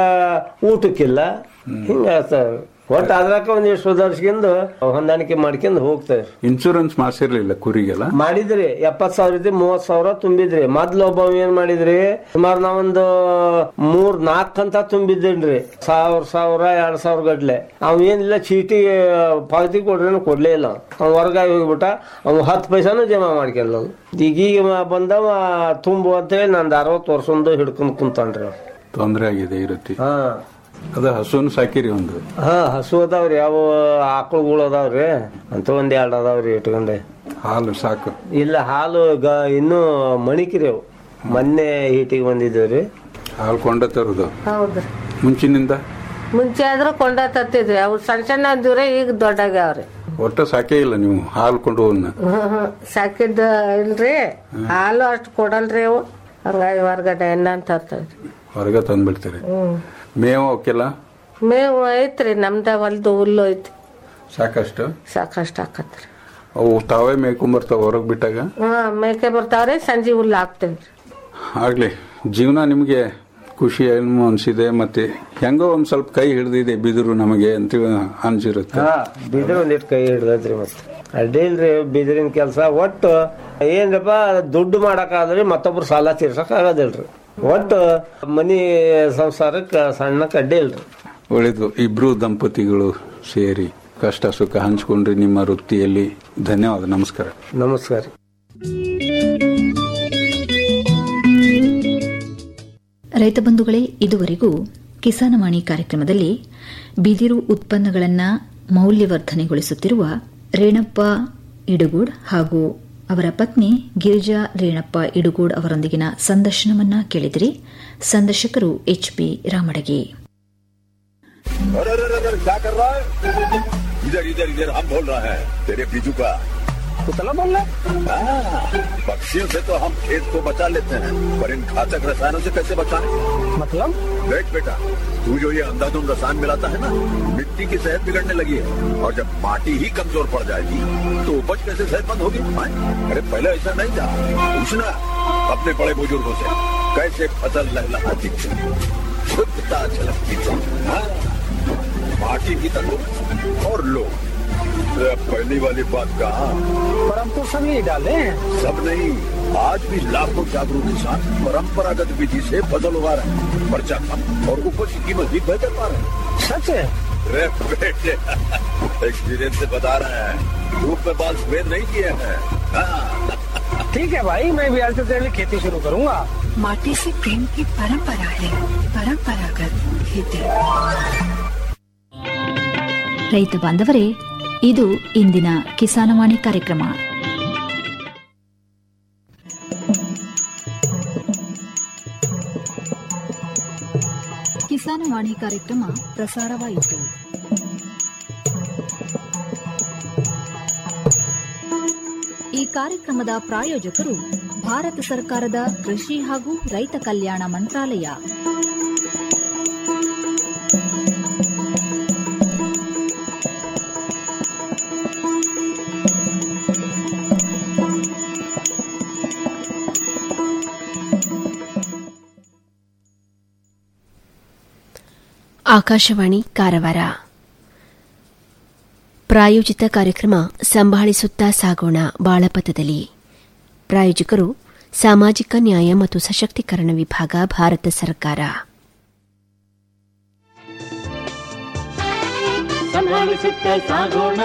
ಊಟಕ್ಕಿಲ್ಲ ಹಿಂಗ ಒಟ್ಟು ಅದ್ರಾಕ ಒಂದಿಷ್ಟು ಸುಧಾರಿಸ್ಕೊಂಡು ಹೊಂದಾಣಿಕೆ ಮಾಡ್ಕೊಂಡು ಹೋಗ್ತೇವೆ ಇನ್ಶೂರೆನ್ಸ್ ಮಾಡಿಸಿರ್ಲಿಲ್ಲ ಕುರಿಗೆಲ್ಲ ಮಾಡಿದ್ರಿ ಎಪ್ಪತ್ ಸಾವಿರ ಇದ್ರಿ ಮೂವತ್ ಸಾವಿರ ತುಂಬಿದ್ರಿ ಮೊದ್ಲು ಒಬ್ಬ ಏನ್ ಮಾಡಿದ್ರಿ ಸುಮಾರು ನಾವೊಂದು ಮೂರ್ ನಾಲ್ಕ್ ಅಂತ ತುಂಬಿದ್ದೇನ್ರಿ ಸಾವಿರ ಸಾವಿರ ಎರಡ್ ಸಾವಿರ ಗಟ್ಲೆ ಅವ್ ಏನಿಲ್ಲ ಚೀಟಿ ಪಾವತಿ ಕೊಡ್ರಿ ಕೊಡ್ಲೇ ಇಲ್ಲ ಅವ್ ಹೊರಗಾಗಿ ಹೋಗ್ಬಿಟ್ಟ ಅವ್ ಹತ್ತು ಪೈಸಾನು ಜಮಾ ಮಾಡ್ಕೊಂಡ್ ಈಗೀಗ ಬಂದವ ತುಂಬು ಅಂತೇಳಿ ನಂದು ಅರವತ್ತು ವರ್ಷಂದು ಹಿಡ್ಕೊಂಡ್ ಕುಂತಾನ್ರಿ ಅವ. ತೊಂದರೆ ಆಗಿದೆ ಈ ರೀತಿ ಹಾ ಅದ ಹಸುನ್ ಸಾಕಿರಿ ಒಂದು ಹಾ ಹಸು ಅದಾವ್ರಿ ಯಾವ ಆಕಳುಗಳು ಅದಾವ್ರಿ ಅಂತ ಒಂದ್ ಎರಡ್ ಅದಾವ್ರಿ ಇಟ್ಕೊಂಡೆ ಹಾಲು ಸಾಕು ಇಲ್ಲ ಹಾಲು ಗ ಇನ್ನೂ ಮಣಿಕಿರಿ ಅವು ಮೊನ್ನೆ ಹೀಟಿಗೆ ಬಂದಿದ್ದೇವ್ರಿ ಹಾಲು ಕೊಂಡ ತರುದು ಹೌದ್ರಿ ಮುಂಚಿನಿಂದ ಮುಂಚೆ ಆದ್ರೂ ಕೊಂಡ ತತ್ತಿದ್ವಿ ಅವು ಸಣ್ಣ ಸಣ್ಣ ಇದ್ವ್ರಿ ಈಗ ದೊಡ್ಡಾಗ್ಯಾವ್ರಿ ಒಟ್ಟ ಸಾಕೇ ಇಲ್ಲ ನೀವು ಹಾಲು ಕೊಂಡು ಹೋಗ್ನ ಹ್ಮ್ ಹ್ಮ್. ಸಾಕಿದ್ದ ಇಲ್ರಿ ಹಾಲು ಅಷ್ಟು ಕೊಡಲ್ರಿ ಅವು ಹಂಗಾಗಿ ಹೊರಗಡೆ ಎಣ್ಣ ಅಂತ ತರ್ತೇವ್ರಿ ಹೊರಗೆ ತಂದ್ಬಿಡ್ತೀರಿ ಹ್ಮ್ ಮೇವು ಅವಕ್ಕೆಲ್ಲ ಮೇವು ಐತ್ರಿ ನಮ್ದ ಹೊಲ್ದು ಹುಲ್ಲು ಐತಿ ಸಾಕಷ್ಟು ಸಾಕಷ್ಟು ಹಾಕತ್ರಿ ಅವು ತಾವೇ ಮೇಯ್ಕೊಂಬರ್ತಾವ ಹೊರಗೆ ಬಿಟ್ಟಾಗ ಹಾ ಮೇಕೆ ಬರ್ತಾವ್ರಿ ಸಂಜೆ ಹುಲ್ಲು ಹಾಕ್ತೇವ್ರಿ ಆಗ್ಲಿ ಜೀವನ ನಿಮಗೆ ಖುಷಿ ಏನು ಅನ್ಸಿದೆ ಮತ್ತೆ ಹೆಂಗೋ ಒಂದ್ ಸ್ವಲ್ಪ ಕೈ ಹಿಡ್ದಿದೆ ಬಿದಿರು ನಮಗೆ ಅಂತ ಅನ್ಸಿರುತ್ತೆ ಹಾ ಬಿದಿರು ಒಂದಿಟ್ಟು ಕೈ ಹಿಡ್ದೈತ್ರಿ ಮತ್ತೆ ಅಡ್ಡಿ ಇಲ್ರಿ ಬಿದಿರಿನ ಕೆಲಸ ಒಟ್ಟು ಏನ್ರಪ್ಪ ದುಡ್ಡು ಮಾಡಕ್ಕಾದ್ರಿ ಮತ್ತೊಬ್ರು ಸಾಲ ತೀರ್ಸಕ್ ಆಗೋದಿಲ್ರಿ ಒಟ್ಟು ಮನಿ ಸಂಸಾರಕ್ಕೆ ಸಣ್ಣಕ್ಕೆ ಅಡ್ಡಿ ಇಲ್ರಿ ಒಳ್ಳೇದು ಇಬ್ರು ದಂಪತಿಗಳು ಸೇರಿ ಕಷ್ಟ ಸುಖ ಹಂಚ್ಕೊಂಡ್ರಿ ನಿಮ್ಮ ವೃತ್ತಿಯಲ್ಲಿ ಧನ್ಯವಾದ ನಮಸ್ಕಾರ ನಮಸ್ಕಾರ ರೀ ರೈತ ಬಂಧುಗಳೇ ಇದುವರೆಗೂ ಕಿಸಾನವಾಣಿ ಕಾರ್ಯಕ್ರಮದಲ್ಲಿ ಬಿದಿರು ಉತ್ಪನ್ನಗಳನ್ನು ಮೌಲ್ಯವರ್ಧನೆಗೊಳಿಸುತ್ತಿರುವ ರೇಣಪ್ಪ ಇಡುಗೂಡ್ ಹಾಗೂ ಅವರ ಪತ್ನಿ ಗಿರಿಜಾ ರೇಣಪ್ಪ ಇಡುಗೂಡ್ ಅವರೊಂದಿಗಿನ ಸಂದರ್ಶನವನ್ನ ಕೇಳಿದಿರಿ ಸಂದರ್ಶಕರು ಎಚ್ಪಿ ರಾಮಡಗಿ अरे अरे अरे अरे, क्या कर रहा है इधर इधर इधर हम बोल रहे हैं तेरे बीजू का कुतला बोल रहा हाँ, पक्षियों से तो हम खेत को बचा लेते हैं पर इन घातक रसायनों से कैसे बचाएं? मतलब देख बेटा तू जो ये अंधाधुंध रसायन मिलाता है ना मिट्टी की सेहत बिगड़ने लगी है और जब माटी ही कमजोर पड़ जाएगी तो उपज कैसे सेहतमंद होगी हाँ? अरे पहले ऐसा नहीं था पूछना अपने बड़े बुजुर्गों से कैसे फसल लहलहाती थी शुद्धता झलकती थी हाँ? माटी की तंदुरुस्त और लोग अरे पहली वाली बात कहा पर हम तो सब यही डाले हैं सब नहीं आज भी लाखों जागरूक किसान परंपरागत विधि से फसल उगा रहे हैं खर्चा कम और उपज की कीमत भी बेहतर पा रहे हैं सच है अरे बेटे एक्सपीरियंस से बता रहे हैं धूप में बाल सफेद नहीं किए हैं हाँ, ठीक है भाई मैं भी आज से तेरे लिए खेती शुरू करूंगा माटी से प्रेम की परंपरा है परंपरागत खेती ರೈತ ಬಾಂಧವರೇ ಇದು ಇಂದಿನ ಕಿಸಾನವಾಣಿ ಕಾರ್ಯಕ್ರಮ ಕಿಸಾನವಾಣಿ ಕಾರ್ಯಕ್ರಮ ಪ್ರಸಾರವಾಯಿತು ಈ ಕಾರ್ಯಕ್ರಮದ ಪ್ರಾಯೋಜಕರು ಭಾರತ ಸರ್ಕಾರದ ಕೃಷಿ ಹಾಗೂ ರೈತ ಕಲ್ಯಾಣ ಮಂತ್ರಾಲಯ ಆಕಾಶವಾಣಿ ಕಾರವಾರ ಪ್ರಾಯೋಜಿತ ಕಾರ್ಯಕ್ರಮ ಸಂಭಾಳಿಸುತ್ತಾ ಸಾಗೋಣ ಬಾಳಪಥದಲ್ಲಿ ಪ್ರಾಯೋಜಕರು ಸಾಮಾಜಿಕ ನ್ಯಾಯ ಮತ್ತು ಸಶಕ್ತೀಕರಣ ವಿಭಾಗ ಭಾರತ ಸರ್ಕಾರ ಸಂಭಾಳಿಸುತ್ತ ಸಾಗೋಣ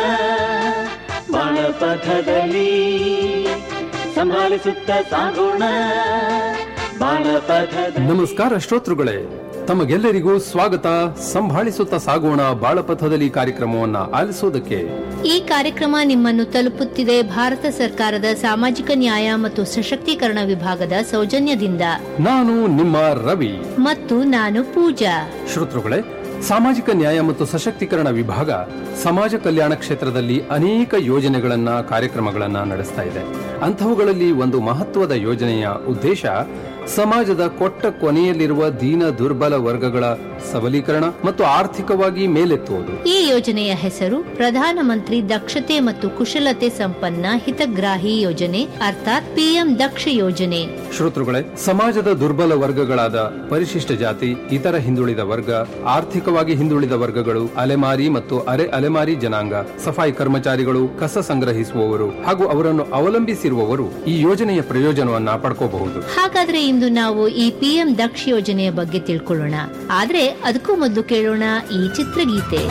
ಬಾಳಪಥದಲ್ಲಿ ಸಂಭಾಳಿಸುತ್ತ ಸಾಗೋಣ ಬಾಳಪಥದಲ್ಲಿ ನಮಸ್ಕಾರ ಶ್ರೋತೃಗಳೇ ತಮಗೆಲ್ಲರಿಗೂ ಸ್ವಾಗತ ಸಂಭಾಳಿಸುತ್ತಾ ಸಾಗೋಣ ಬಾಳಪಥದಲ್ಲಿ ಕಾರ್ಯಕ್ರಮವನ್ನ ಆಲಿಸೋದಕ್ಕೆ ಈ ಕಾರ್ಯಕ್ರಮ ನಿಮ್ಮನ್ನು ತಲುಪುತ್ತಿದೆ ಭಾರತ ಸರ್ಕಾರದ ಸಾಮಾಜಿಕ ನ್ಯಾಯ ಮತ್ತು ಸಶಕ್ತೀಕರಣ ವಿಭಾಗದ ಸೌಜನ್ಯದಿಂದ ನಾನು ನಿಮ್ಮ ರವಿ ಮತ್ತು ನಾನು ಪೂಜಾ ಶ್ರೋತೃಗಳೇ ಸಾಮಾಜಿಕ ನ್ಯಾಯ ಮತ್ತು ಸಶಕ್ತೀಕರಣ ವಿಭಾಗ ಸಮಾಜ ಕಲ್ಯಾಣ ಕ್ಷೇತ್ರದಲ್ಲಿ ಅನೇಕ ಯೋಜನೆಗಳನ್ನ ಕಾರ್ಯಕ್ರಮಗಳನ್ನ ನಡೆಸ್ತಾ ಇದೆ ಅಂಥವುಗಳಲ್ಲಿ ಒಂದು ಮಹತ್ವದ ಯೋಜನೆಯ ಉದ್ದೇಶ ಸಮಾಜದ ಕೊಟ್ಟ ಕೊನೆಯಲ್ಲಿರುವ ದೀನ ದುರ್ಬಲ ವರ್ಗಗಳ ಸಬಲೀಕರಣ ಮತ್ತು ಆರ್ಥಿಕವಾಗಿ ಮೇಲೆತ್ತುವುದು ಈ ಯೋಜನೆಯ ಹೆಸರು ಪ್ರಧಾನಮಂತ್ರಿ ದಕ್ಷತೆ ಮತ್ತು ಕುಶಲತೆ ಸಂಪನ್ನ ಹಿತಗ್ರಾಹಿ ಯೋಜನೆ ಅರ್ಥಾತ್ ಪಿಎಂ ದಕ್ಷ ಯೋಜನೆ ಶ್ರೋತೃಗಳೇ ಸಮಾಜದ ದುರ್ಬಲ ವರ್ಗಗಳಾದ ಪರಿಶಿಷ್ಟ ಜಾತಿ ಇತರ ಹಿಂದುಳಿದ ವರ್ಗ ಆರ್ಥಿಕವಾಗಿ ಹಿಂದುಳಿದ ವರ್ಗಗಳು ಅಲೆಮಾರಿ ಮತ್ತು ಅರೆ ಅಲೆಮಾರಿ ಜನಾಂಗ ಸಫಾಯಿ ಕರ್ಮಚಾರಿಗಳು ಕಸ ಸಂಗ್ರಹಿಸುವವರು ಹಾಗೂ ಅವರನ್ನು ಅವಲಂಬಿಸಿರುವವರು ಈ ಯೋಜನೆಯ ಪ್ರಯೋಜನವನ್ನ ಪಡ್ಕೋಬಹುದು ಹಾಗಾದ್ರೆ ಇಂದು ನಾವು ಈ ಪಿಎಂ ದಕ್ಷ ಯೋಜನೆಯ ಬಗ್ಗೆ ತಿಳ್ಕೊಳ್ಳೋಣ ಆದ್ರೆ ಅದಕ್ಕೂ ಮೊದಲು ಕೇಳೋಣ ಈ ಚಿತ್ರಗೀತೆ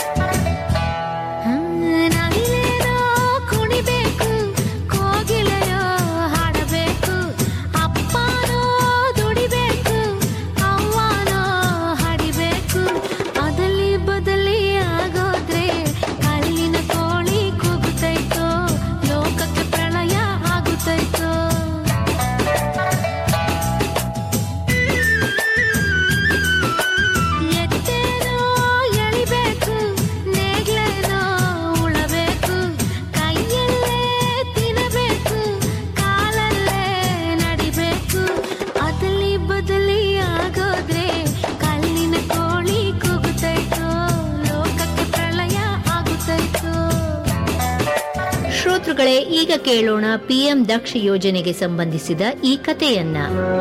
ಕುಣಿಬೇಕು ಕೋಗಿಲೆಯೋ ಹಾಡಬೇಕು ಅಪ್ಪನೋ ದುಡಿಬೇಕು ಅವ್ವನೋ ಹಡಿಬೇಕು ಅದಲಿ ಬದಲಿ ಆಗೋದ್ರೆ ಕಲ್ಲಿನ ಕೋಳಿ ಕೂಗುತ್ತೈತೋ ಲೋಕಕ್ಕೆ ಪ್ರಳಯ ಆಗುತ್ತೈತೋ ಎತ್ತೇನೋ ಎಳಿಬೇಕು ನೇಗ್ಲೇನೋ ಉಳಬೇಕು ಕೈಯಲ್ಲೇ ತಿನ್ನಬೇಕು ಕಾಲಲ್ಲೇ ನಡಿಬೇಕು ಅದಲಿ ಬದಲಿ ಆಗೋದ್ರೆ ಕಲ್ಲಿನ ಕೋಳಿ ಕೂಗುತ್ತೈತೋ ಲೋಕಕ್ಕೆ ಪ್ರಳಯ ಆಗುತ್ತೈತೋ ಶ್ರೋತೃಗಳೇ ಈಗ ಕೇಳೋಣ ಪಿಎಂ ದಕ್ಷ ಯೋಜನೆಗೆ ಸಂಬಂಧಿಸಿದ ಈ ಕಥೆಯನ್ನ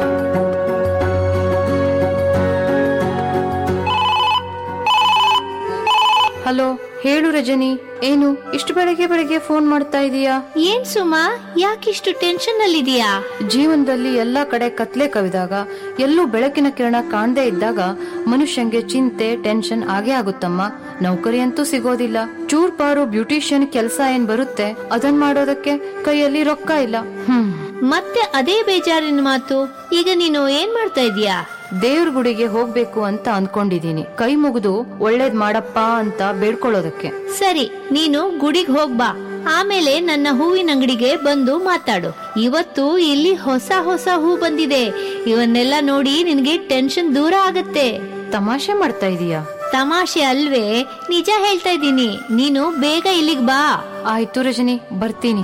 ಹಲೋ ಹೇಳು ರಜನಿ ಏನು ಇಷ್ಟು ಬೆಳಗ್ಗೆ ಬೆಳಗ್ಗೆ ಫೋನ್ ಮಾಡ್ತಾ ಇದೀಯಾ ಏನ್ ಸುಮಾ ಯಾಕಿಷ್ಟು ಟೆನ್ಷನ್ ಅಲ್ಲಿದೆಯಾ ಜೀವನದಲ್ಲಿ ಎಲ್ಲಾ ಕಡೆ ಕತ್ಲೆ ಕವಿದಾಗ ಎಲ್ಲೂ ಬೆಳಕಿನ ಕಿರಣ ಕಾಣದೇ ಇದ್ದಾಗ ಮನುಷ್ಯಂಗೆ ಚಿಂತೆ ಟೆನ್ಷನ್ ಆಗೇ ಆಗುತ್ತಮ್ಮ ನೌಕರಿ ಅಂತೂ ಸಿಗೋದಿಲ್ಲ ಚೂರ್ ಪಾರು ಬ್ಯೂಟಿಷಿಯನ್ ಕೆಲಸ ಏನ್ ಬರುತ್ತೆ ಅದನ್ ಮಾಡೋದಕ್ಕೆ ಕೈಯಲ್ಲಿ ರೊಕ್ಕ ಇಲ್ಲ ಹ್ಮ್ ಮತ್ತೆ ಅದೇ ಬೇಜಾರಿನ ಮಾತು ಈಗ ನೀನು ಏನ್ ಮಾಡ್ತಾ ಇದೀಯಾ ದೇವ್ರ ಗುಡಿಗೆ ಹೋಗ್ಬೇಕು ಅಂತ ಅನ್ಕೊಂಡಿದೀನಿ ಕೈ ಮುಗಿದು ಒಳ್ಳೇದ್ ಮಾಡಪ್ಪ ಅಂತ ಬೇಡ್ಕೊಳ್ಳೋದಕ್ಕೆ ಸರಿ ನೀನು ಗುಡಿಗೆ ಹೋಗ್ಬಾ ಆಮೇಲೆ ನನ್ನ ಹೂವಿನ ಅಂಗಡಿಗೆ ಬಂದು ಮಾತಾಡು ಇವತ್ತು ಇಲ್ಲಿ ಹೊಸ ಹೊಸ ಹೂ ಬಂದಿದೆ ಇವನ್ನೆಲ್ಲ ನೋಡಿ ನಿನ್ಗೆ ಟೆನ್ಷನ್ ದೂರ ಆಗತ್ತೆ ತಮಾಷೆ ಮಾಡ್ತಾ ಇದೀಯಾ ತಮಾಷೆ ಅಲ್ವೇ ನಿಜ ಹೇಳ್ತಾ ಇದ್ದೀನಿ ನೀನು ಬೇಗ ಇಲ್ಲಿಗ್ ಬಾ ಆಯ್ತು ರಜನಿ ಬರ್ತೀನಿ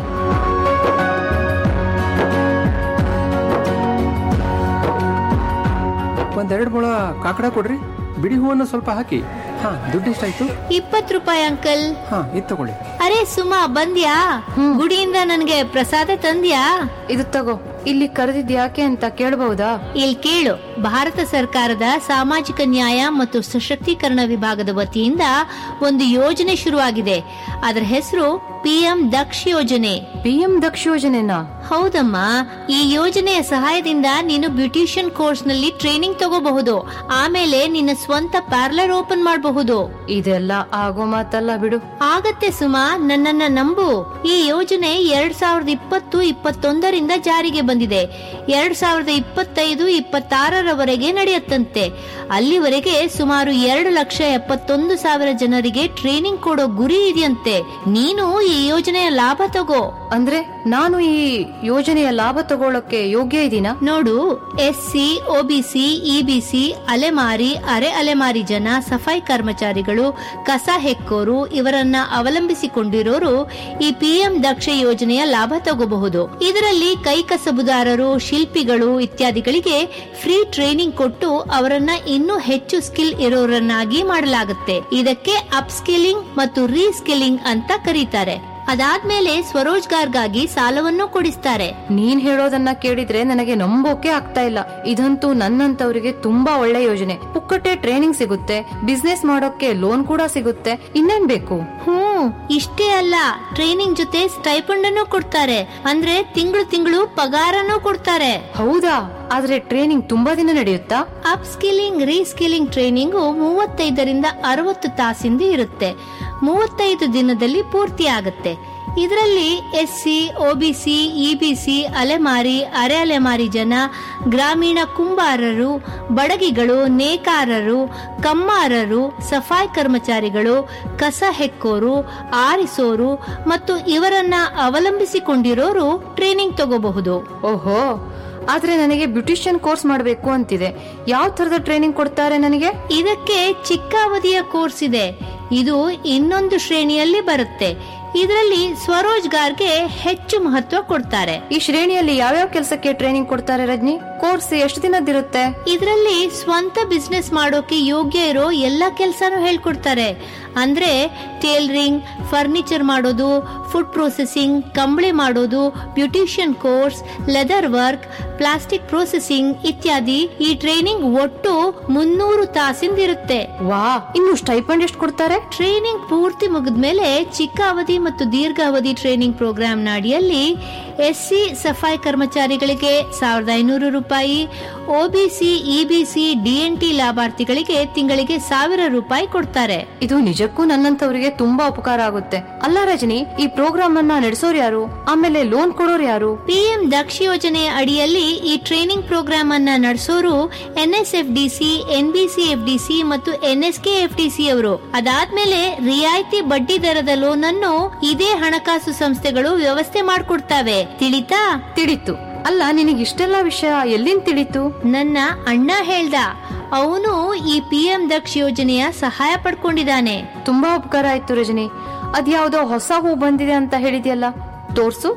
ಒಂದೆರಡು ಮೊಳ ಕಾಕಡ ಕೊಡ್ರಿ ಬಿಡಿ ಹೂವನ್ನು ಸ್ವಲ್ಪ ಹಾಕಿ ಹಾ ದುಡ್ಡು ಎಷ್ಟಾಯ್ತು ಇಪ್ಪತ್ ರೂಪಾಯಿ ಅಂಕಲ್ ಹಾ ಇದು ತಗೊಳ್ಳಿ ಅರೆ ಸುಮಾ ಬಂದ್ಯಾ ಗುಡಿಯಿಂದ ನನ್ಗೆ ಪ್ರಸಾದ ತಂದ್ಯಾ ಇದು ತಗೋ ಇಲ್ಲಿ ಕರೆದಿದ್ ಯಾಕೆ ಅಂತ ಕೇಳಬಹುದಾ ಇಲ್ಲಿ ಕೇಳು ಭಾರತ ಸರ್ಕಾರದ ಸಾಮಾಜಿಕ ನ್ಯಾಯ ಮತ್ತು ಸಶಕ್ತೀಕರಣ ವಿಭಾಗದ ವತಿಯಿಂದ ಒಂದು ಯೋಜನೆ ಶುರುವಾಗಿದೆ ಅದರ ಹೆಸರು ಪಿಎಂ ದಕ್ಷ ಯೋಜನೆ ಪಿಎಂ ದಕ್ಷ ಯೋಜನೆನಾ ಹೌದಮ್ಮ ಈ ಯೋಜನೆಯ ಸಹಾಯದಿಂದ ನೀನು ಬ್ಯೂಟಿಷಿಯನ್ ಕೋರ್ಸ್ ನಲ್ಲಿ ಟ್ರೈನಿಂಗ್ ತಗೋಬಹುದು ಆಮೇಲೆ ನಿನ್ನ ಸ್ವಂತ ಪಾರ್ಲರ್ ಓಪನ್ ಮಾಡಬಹುದು ಇದೆಲ್ಲ ಆಗೋ ಮಾತಲ್ಲ ಬಿಡು ಆಗತ್ತೆ ಸುಮಾ ನನ್ನನ್ನ ನಂಬು ಈ ಯೋಜನೆ ಎರಡ್ ಸಾವಿರದ ಇಪ್ಪತ್ತು ಇಪ್ಪತ್ತೊಂದರಿಂದ ಜಾರಿಗೆ ಬಂದಿದೆ ಎರಡ್ ಸಾವಿರದ ಇಪ್ಪತ್ತೈದು ಇಪ್ಪತ್ತಾರರವರೆಗೆ ನಡೆಯುತ್ತಂತೆ ಅಲ್ಲಿವರೆಗೆ ಸುಮಾರು ಎರಡು ಲಕ್ಷ ಎಪ್ಪತ್ತೊಂದು ಸಾವಿರ ಜನರಿಗೆ ಟ್ರೈನಿಂಗ್ ಕೊಡೋ ಗುರಿ ಇದೆಯಂತೆ ನೀನು ಈ ಯೋಜನೆಯ ಲಾಭ ತಗೋ ಅಂದ್ರೆ ನಾನು ಈ ಯೋಜನೆಯ ಲಾಭ ತಗೊಳ್ಳಕ್ಕೆ ಯೋಗ್ಯ ಇದೀನಾ ನೋಡು ಎಸ್ ಸಿ ಒಬಿಸಿ ಇಬಿಸಿ ಅಲೆಮಾರಿ ಅರೆ ಅಲೆಮಾರಿ ಜನ ಸಫಾಯಿ ಕರ್ಮಚಾರಿಗಳು ಕಸ ಹೆಕ್ಕೋರು ಇವರನ್ನ ಅವಲಂಬಿಸಿಕೊಂಡಿರೋರು ಈ ಪಿಎಂ ದಕ್ಷ ಯೋಜನೆಯ ಲಾಭ ತಗೋಬಹುದು ಇದರಲ್ಲಿ ಕೈ ಕಸಬುದಾರರು ಶಿಲ್ಪಿಗಳು ಇತ್ಯಾದಿಗಳಿಗೆ ಫ್ರೀ ಟ್ರೈನಿಂಗ್ ಕೊಟ್ಟು ಅವರನ್ನ ಇನ್ನೂ ಹೆಚ್ಚು ಸ್ಕಿಲ್ ಇರೋರನ್ನಾಗಿ ಮಾಡಲಾಗುತ್ತೆ ಇದಕ್ಕೆ ಅಪ್ಸ್ಕಿಲಿಂಗ್ ಮತ್ತು ರೀಸ್ಕಿಲಿಂಗ್ ಅಂತ ಕರೀತಾರೆ ಅದಾದ್ಮೇಲೆ ಸ್ವರೋಜ್ಗಾರ್ಗಾಗಿ ಸಾಲವನ್ನು ಕೊಡಿಸ್ತಾರೆ ನೀನ್ ಹೇಳೋದನ್ನ ಕೇಳಿದ್ರೆ ನನಗೆ ನಂಬೋಕೆ ಆಗ್ತಾ ಇಲ್ಲ ಇದಂತೂ ನನ್ನಂತವರಿಗೆ ತುಂಬಾ ಒಳ್ಳೆ ಯೋಜನೆ ಪುಕ್ಕಟೆ ಟ್ರೈನಿಂಗ್ ಸಿಗುತ್ತೆ ಬಿಸ್ನೆಸ್ ಮಾಡೋಕೆ ಲೋನ್ ಕೂಡ ಸಿಗುತ್ತೆ ಇನ್ನೇನ್ ಬೇಕು ಹ್ಮ್ ಇಷ್ಟೇ ಅಲ್ಲ ಟ್ರೈನಿಂಗ್ ಜೊತೆ ಸ್ಟೈಪಂಡ್ ಅನ್ನು ಕೊಡ್ತಾರೆ ಅಂದ್ರೆ ತಿಂಗಳು ತಿಂಗಳು ಪಗಾರನೂ ಕೊಡ್ತಾರೆ ಹೌದಾ ಆದ್ರೆ ಟ್ರೈನಿಂಗ್ ತುಂಬಾ ದಿನ ನಡೆಯುತ್ತಾ ಅಪ್ ಸ್ಕಿಲಿಂಗ್ ರೀಸ್ಕಿಲಿಂಗ್ ಟ್ರೈನಿಂಗು ಮೂವತ್ತೈದರಿಂದ ಅರವತ್ತು ತಾಸಿಂದ ಇರುತ್ತೆ ಮೂವತ್ತೈದು ದಿನದಲ್ಲಿ ಪೂರ್ತಿ ಆಗುತ್ತೆ ಇದರಲ್ಲಿ ಎಸ್ ಸಿ ಒಬಿಸಿ ಇಬಿಸಿ ಅಲೆಮಾರಿ ಅರೆ ಅಲೆಮಾರಿ ಜನ ಗ್ರಾಮೀಣ ಕುಂಬಾರರು ಬಡಗಿಗಳು ನೇಕಾರರು ಕಮ್ಮಾರರು ಸಫಾಯಿ ಕರ್ಮಚಾರಿಗಳು ಕಸ ಹೆಕ್ಕೋರು ಆರಿಸೋರು ಮತ್ತು ಇವರನ್ನ ಅವಲಂಬಿಸಿಕೊಂಡಿರೋರು ಟ್ರೈನಿಂಗ್ ತಗೋಬಹುದು ಓಹೋ ಆದ್ರೆ ನನಗೆ ಬ್ಯೂಟಿಷಿಯನ್ ಕೋರ್ಸ್ ಮಾಡಬೇಕು ಅಂತಿದೆ ಯಾವ ತರದ ಟ್ರೈನಿಂಗ್ ಕೊಡ್ತಾರೆ ನನಗೆ ಇದಕ್ಕೆ ಚಿಕ್ಕ ಅವಧಿಯ ಕೋರ್ಸ್ ಇದೆ ಇದು ಇನ್ನೊಂದು ಶ್ರೇಣಿಯಲ್ಲಿ ಬರುತ್ತೆ ಇದರಲ್ಲಿ ಸ್ವರೋಜ್ಗಾರ್ಗೆ ಹೆಚ್ಚು ಮಹತ್ವ ಕೊಡ್ತಾರೆ ಈ ಶ್ರೇಣಿಯಲ್ಲಿ ಯಾವ್ಯಾವ ಕೆಲಸಕ್ಕೆ ಟ್ರೈನಿಂಗ್ ಕೊಡ್ತಾರೆ ರಜನಿ ಕೋರ್ಸ್ ಎಷ್ಟು ದಿನದಿರುತ್ತೆ ಇದರಲ್ಲಿ ಸ್ವಂತ ಬಿಸ್ನೆಸ್ ಮಾಡೋಕೆ ಯೋಗ್ಯ ಇರೋ ಎಲ್ಲ ಕೆಲಸನೂ ಹೇಳ್ಕೊಡ್ತಾರೆ ಅಂದ್ರೆ ಟೇಲರಿಂಗ್ ಫರ್ನಿಚರ್ ಮಾಡೋದು ಫುಡ್ ಪ್ರೊಸೆಸಿಂಗ್ ಕಂಬಳಿ ಮಾಡೋದು beautician course leather work plastic processing ಇತ್ಯಾದಿ ಈ ಟ್ರೈನಿಂಗ್ ಒಟ್ಟು ಮುನ್ನೂರು ತಾಸಿಂದ ಇರುತ್ತೆ ವಾ ಇನ್ನು ಸ್ಟೈಪಂಡ್ ಎಷ್ಟು ಕೊಡ್ತಾರೆ ಟ್ರೈನಿಂಗ್ ಪೂರ್ತಿ ಮುಗಿದ್ಮೇಲೆ ಚಿಕ್ಕ ಅವಧಿ ಮತ್ತು ದೀರ್ಘಾವಧಿ ಟ್ರೈನಿಂಗ್ ಪ್ರೋಗ್ರಾಂ ನಾಡಿಯಲ್ಲಿ ಎಸ್ಸಿ ಸಫಾಯಿ ಕರ್ಮಚಾರಿಗಳಿಗೆ ಸಾವಿರದ ಐನೂರು ರೂಪಾಯಿ ಒಬಿಸಿ ಇಬಿಸಿ ಡಿಎನ್ಟಿ ಲಾಭಾರ್ಥಿಗಳಿಗೆ ತಿಂಗಳಿಗೆ ಸಾವಿರ ರೂಪಾಯಿ ಕೊಡ್ತಾರೆ ಇದು ನಿಜಕ್ಕೂ ನನ್ನಂತವರಿಗೆ ತುಂಬಾ ಉಪಕಾರ ಆಗುತ್ತೆ ಅಲ್ಲ ರಜನಿ ಈ ಪ್ರೋಗ್ರಾಮ್ ಅನ್ನ ನಡೆಸೋರು ಯಾರು ಆಮೇಲೆ ಲೋನ್ ಕೊಡೋರು ಯಾರು ಪಿಎಂ ದಕ್ಷ ಯೋಜನೆಯ ಅಡಿಯಲ್ಲಿ ಈ ಟ್ರೈನಿಂಗ್ ಪ್ರೋಗ್ರಾಂ ಅನ್ನ ನಡೆಸೋರು ಎನ್ಎಸ್ಎಫ್ಡಿಸಿ ಎನ್ಬಿಸಿಎಫ್ಡಿಸಿ ಮತ್ತು ಎನ್ಎಸ್ಕೆಎಫ್ಡಿಸಿ ಅವರು ಅದಾದ್ಮೇಲೆ ರಿಯಾಯಿತಿ ಬಡ್ಡಿ ದರದ ಲೋನ್ ಅನ್ನು ಇದೇ ಹಣಕಾಸು ಸಂಸ್ಥೆಗಳು ವ್ಯವಸ್ಥೆ ಮಾಡಿಕೊಡ್ತವೆ ತಿಳಿತಾ ತಿಳಿತು ಅಲ್ಲ ನಿನಗೆ ಇಷ್ಟೆಲ್ಲ ವಿಷಯ ಎಲ್ಲಿಂದ ತಿಳಿತು ನನ್ನ ಅಣ್ಣ ಹೇಳ್ದ ಅವನು ಈ ಪಿಎಂ ದಕ್ಷ ಯೋಜನೆಯ ಸಹಾಯ ಪಡ್ಕೊಂಡಿದ್ದಾನೆ ತುಂಬಾ ಉಪಕಾರ ಆಯ್ತು ರಜನಿ ಅದ್ಯಾವ್ದೋ ಹೊಸ ಹೂ ಬಂದಿದೆ ಅಂತ ಹೇಳಿದ್ಯಲ್ಲ ತೋರ್ಸು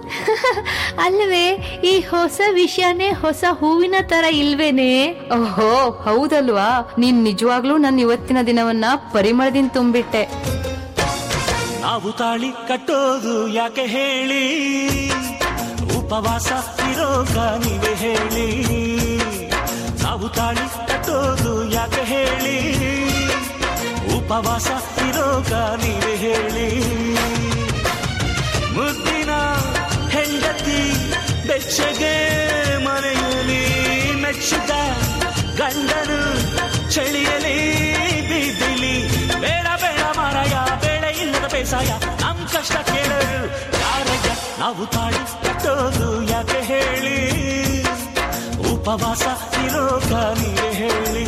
ಅಲ್ಲವೇ ಈ ಹೊಸ ವಿಷಯನೇ ಹೊಸ ಹೂವಿನ ತರ ಇಲ್ವೇನೆ ಓಹೋ ಹೌದಲ್ವಾ ನೀನ್ ನಿಜವಾಗ್ಲೂ ನನ್ನ ಇವತ್ತಿನ ದಿನವನ್ನ ಪರಿಮಳದಿಂದ ತುಂಬಿಟ್ಟೆ ನಾವು ತಾಳಿ ಕಟ್ಟೋದು ಯಾಕೆ ಹೇಳಿ ಉಪವಾಸ ಇರೋಗ ನೀವೇ ಹೇಳಿ ನಾವು ತಾಳಿ ಕಟ್ಟೋದು ಯಾಕೆ ಹೇಳಿ ಉಪವಾಸ ಇರೋಗ ನೀವೇ ಹೇಳಿ ಮುದ್ದಿನ ಹೆಂಡತಿ ಬೆಚ್ಚಗೆ ಮನೆಯಲ್ಲಿ ಮೆಚ್ಚಿದ ಗಂಡನು ಚಳಿಯಲಿ ಬೀದಿಲಿ ಬೇಡ ಬೇಡ ಮಾರಾಯ ಬೇಳೆ ಇಲ್ಲದ ಬೇಸಾಯ ನಮ್ ಕಷ್ಟ ಕೇಳರು ಯಾರಯ್ಯ ನಾವು ತಾಳಿ ಕಟ್ಟೋದು ಯಾಕೆ ಹೇಳಿ ಉಪ ಉಪವಾಸ ಇರೋಕ ನೀವೇ ಹೇಳಿ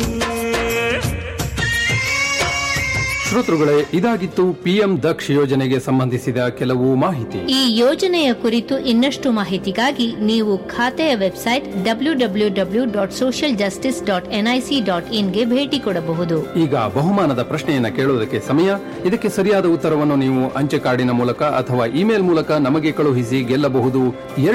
ಶ್ರೋತೃಗಳೇ ಇದಾಗಿತ್ತು ಪಿಎಂ ದಕ್ಷ ಯೋಜನೆಗೆ ಸಂಬಂಧಿಸಿದ ಕೆಲವು ಮಾಹಿತಿ ಈ ಯೋಜನೆಯ ಕುರಿತು ಇನ್ನಷ್ಟು ಮಾಹಿತಿಗಾಗಿ ನೀವು ಖಾತೆಯ website W W W dot social justice dot NIC dot ಇನ್ಗೆ ಭೇಟಿ ಕೊಡಬಹುದು ಈಗ ಬಹುಮಾನದ ಪ್ರಶ್ನೆಯನ್ನ ಕೇಳುವುದಕ್ಕೆ ಸಮಯ ಇದಕ್ಕೆ ಸರಿಯಾದ ಉತ್ತರವನ್ನು ನೀವು ಅಂಚೆ ಕಾರ್ಡಿನ ಮೂಲಕ ಅಥವಾ ಇಮೇಲ್ ಮೂಲಕ ನಮಗೆ ಕಳುಹಿಸಿ ಗೆಲ್ಲಬಹುದು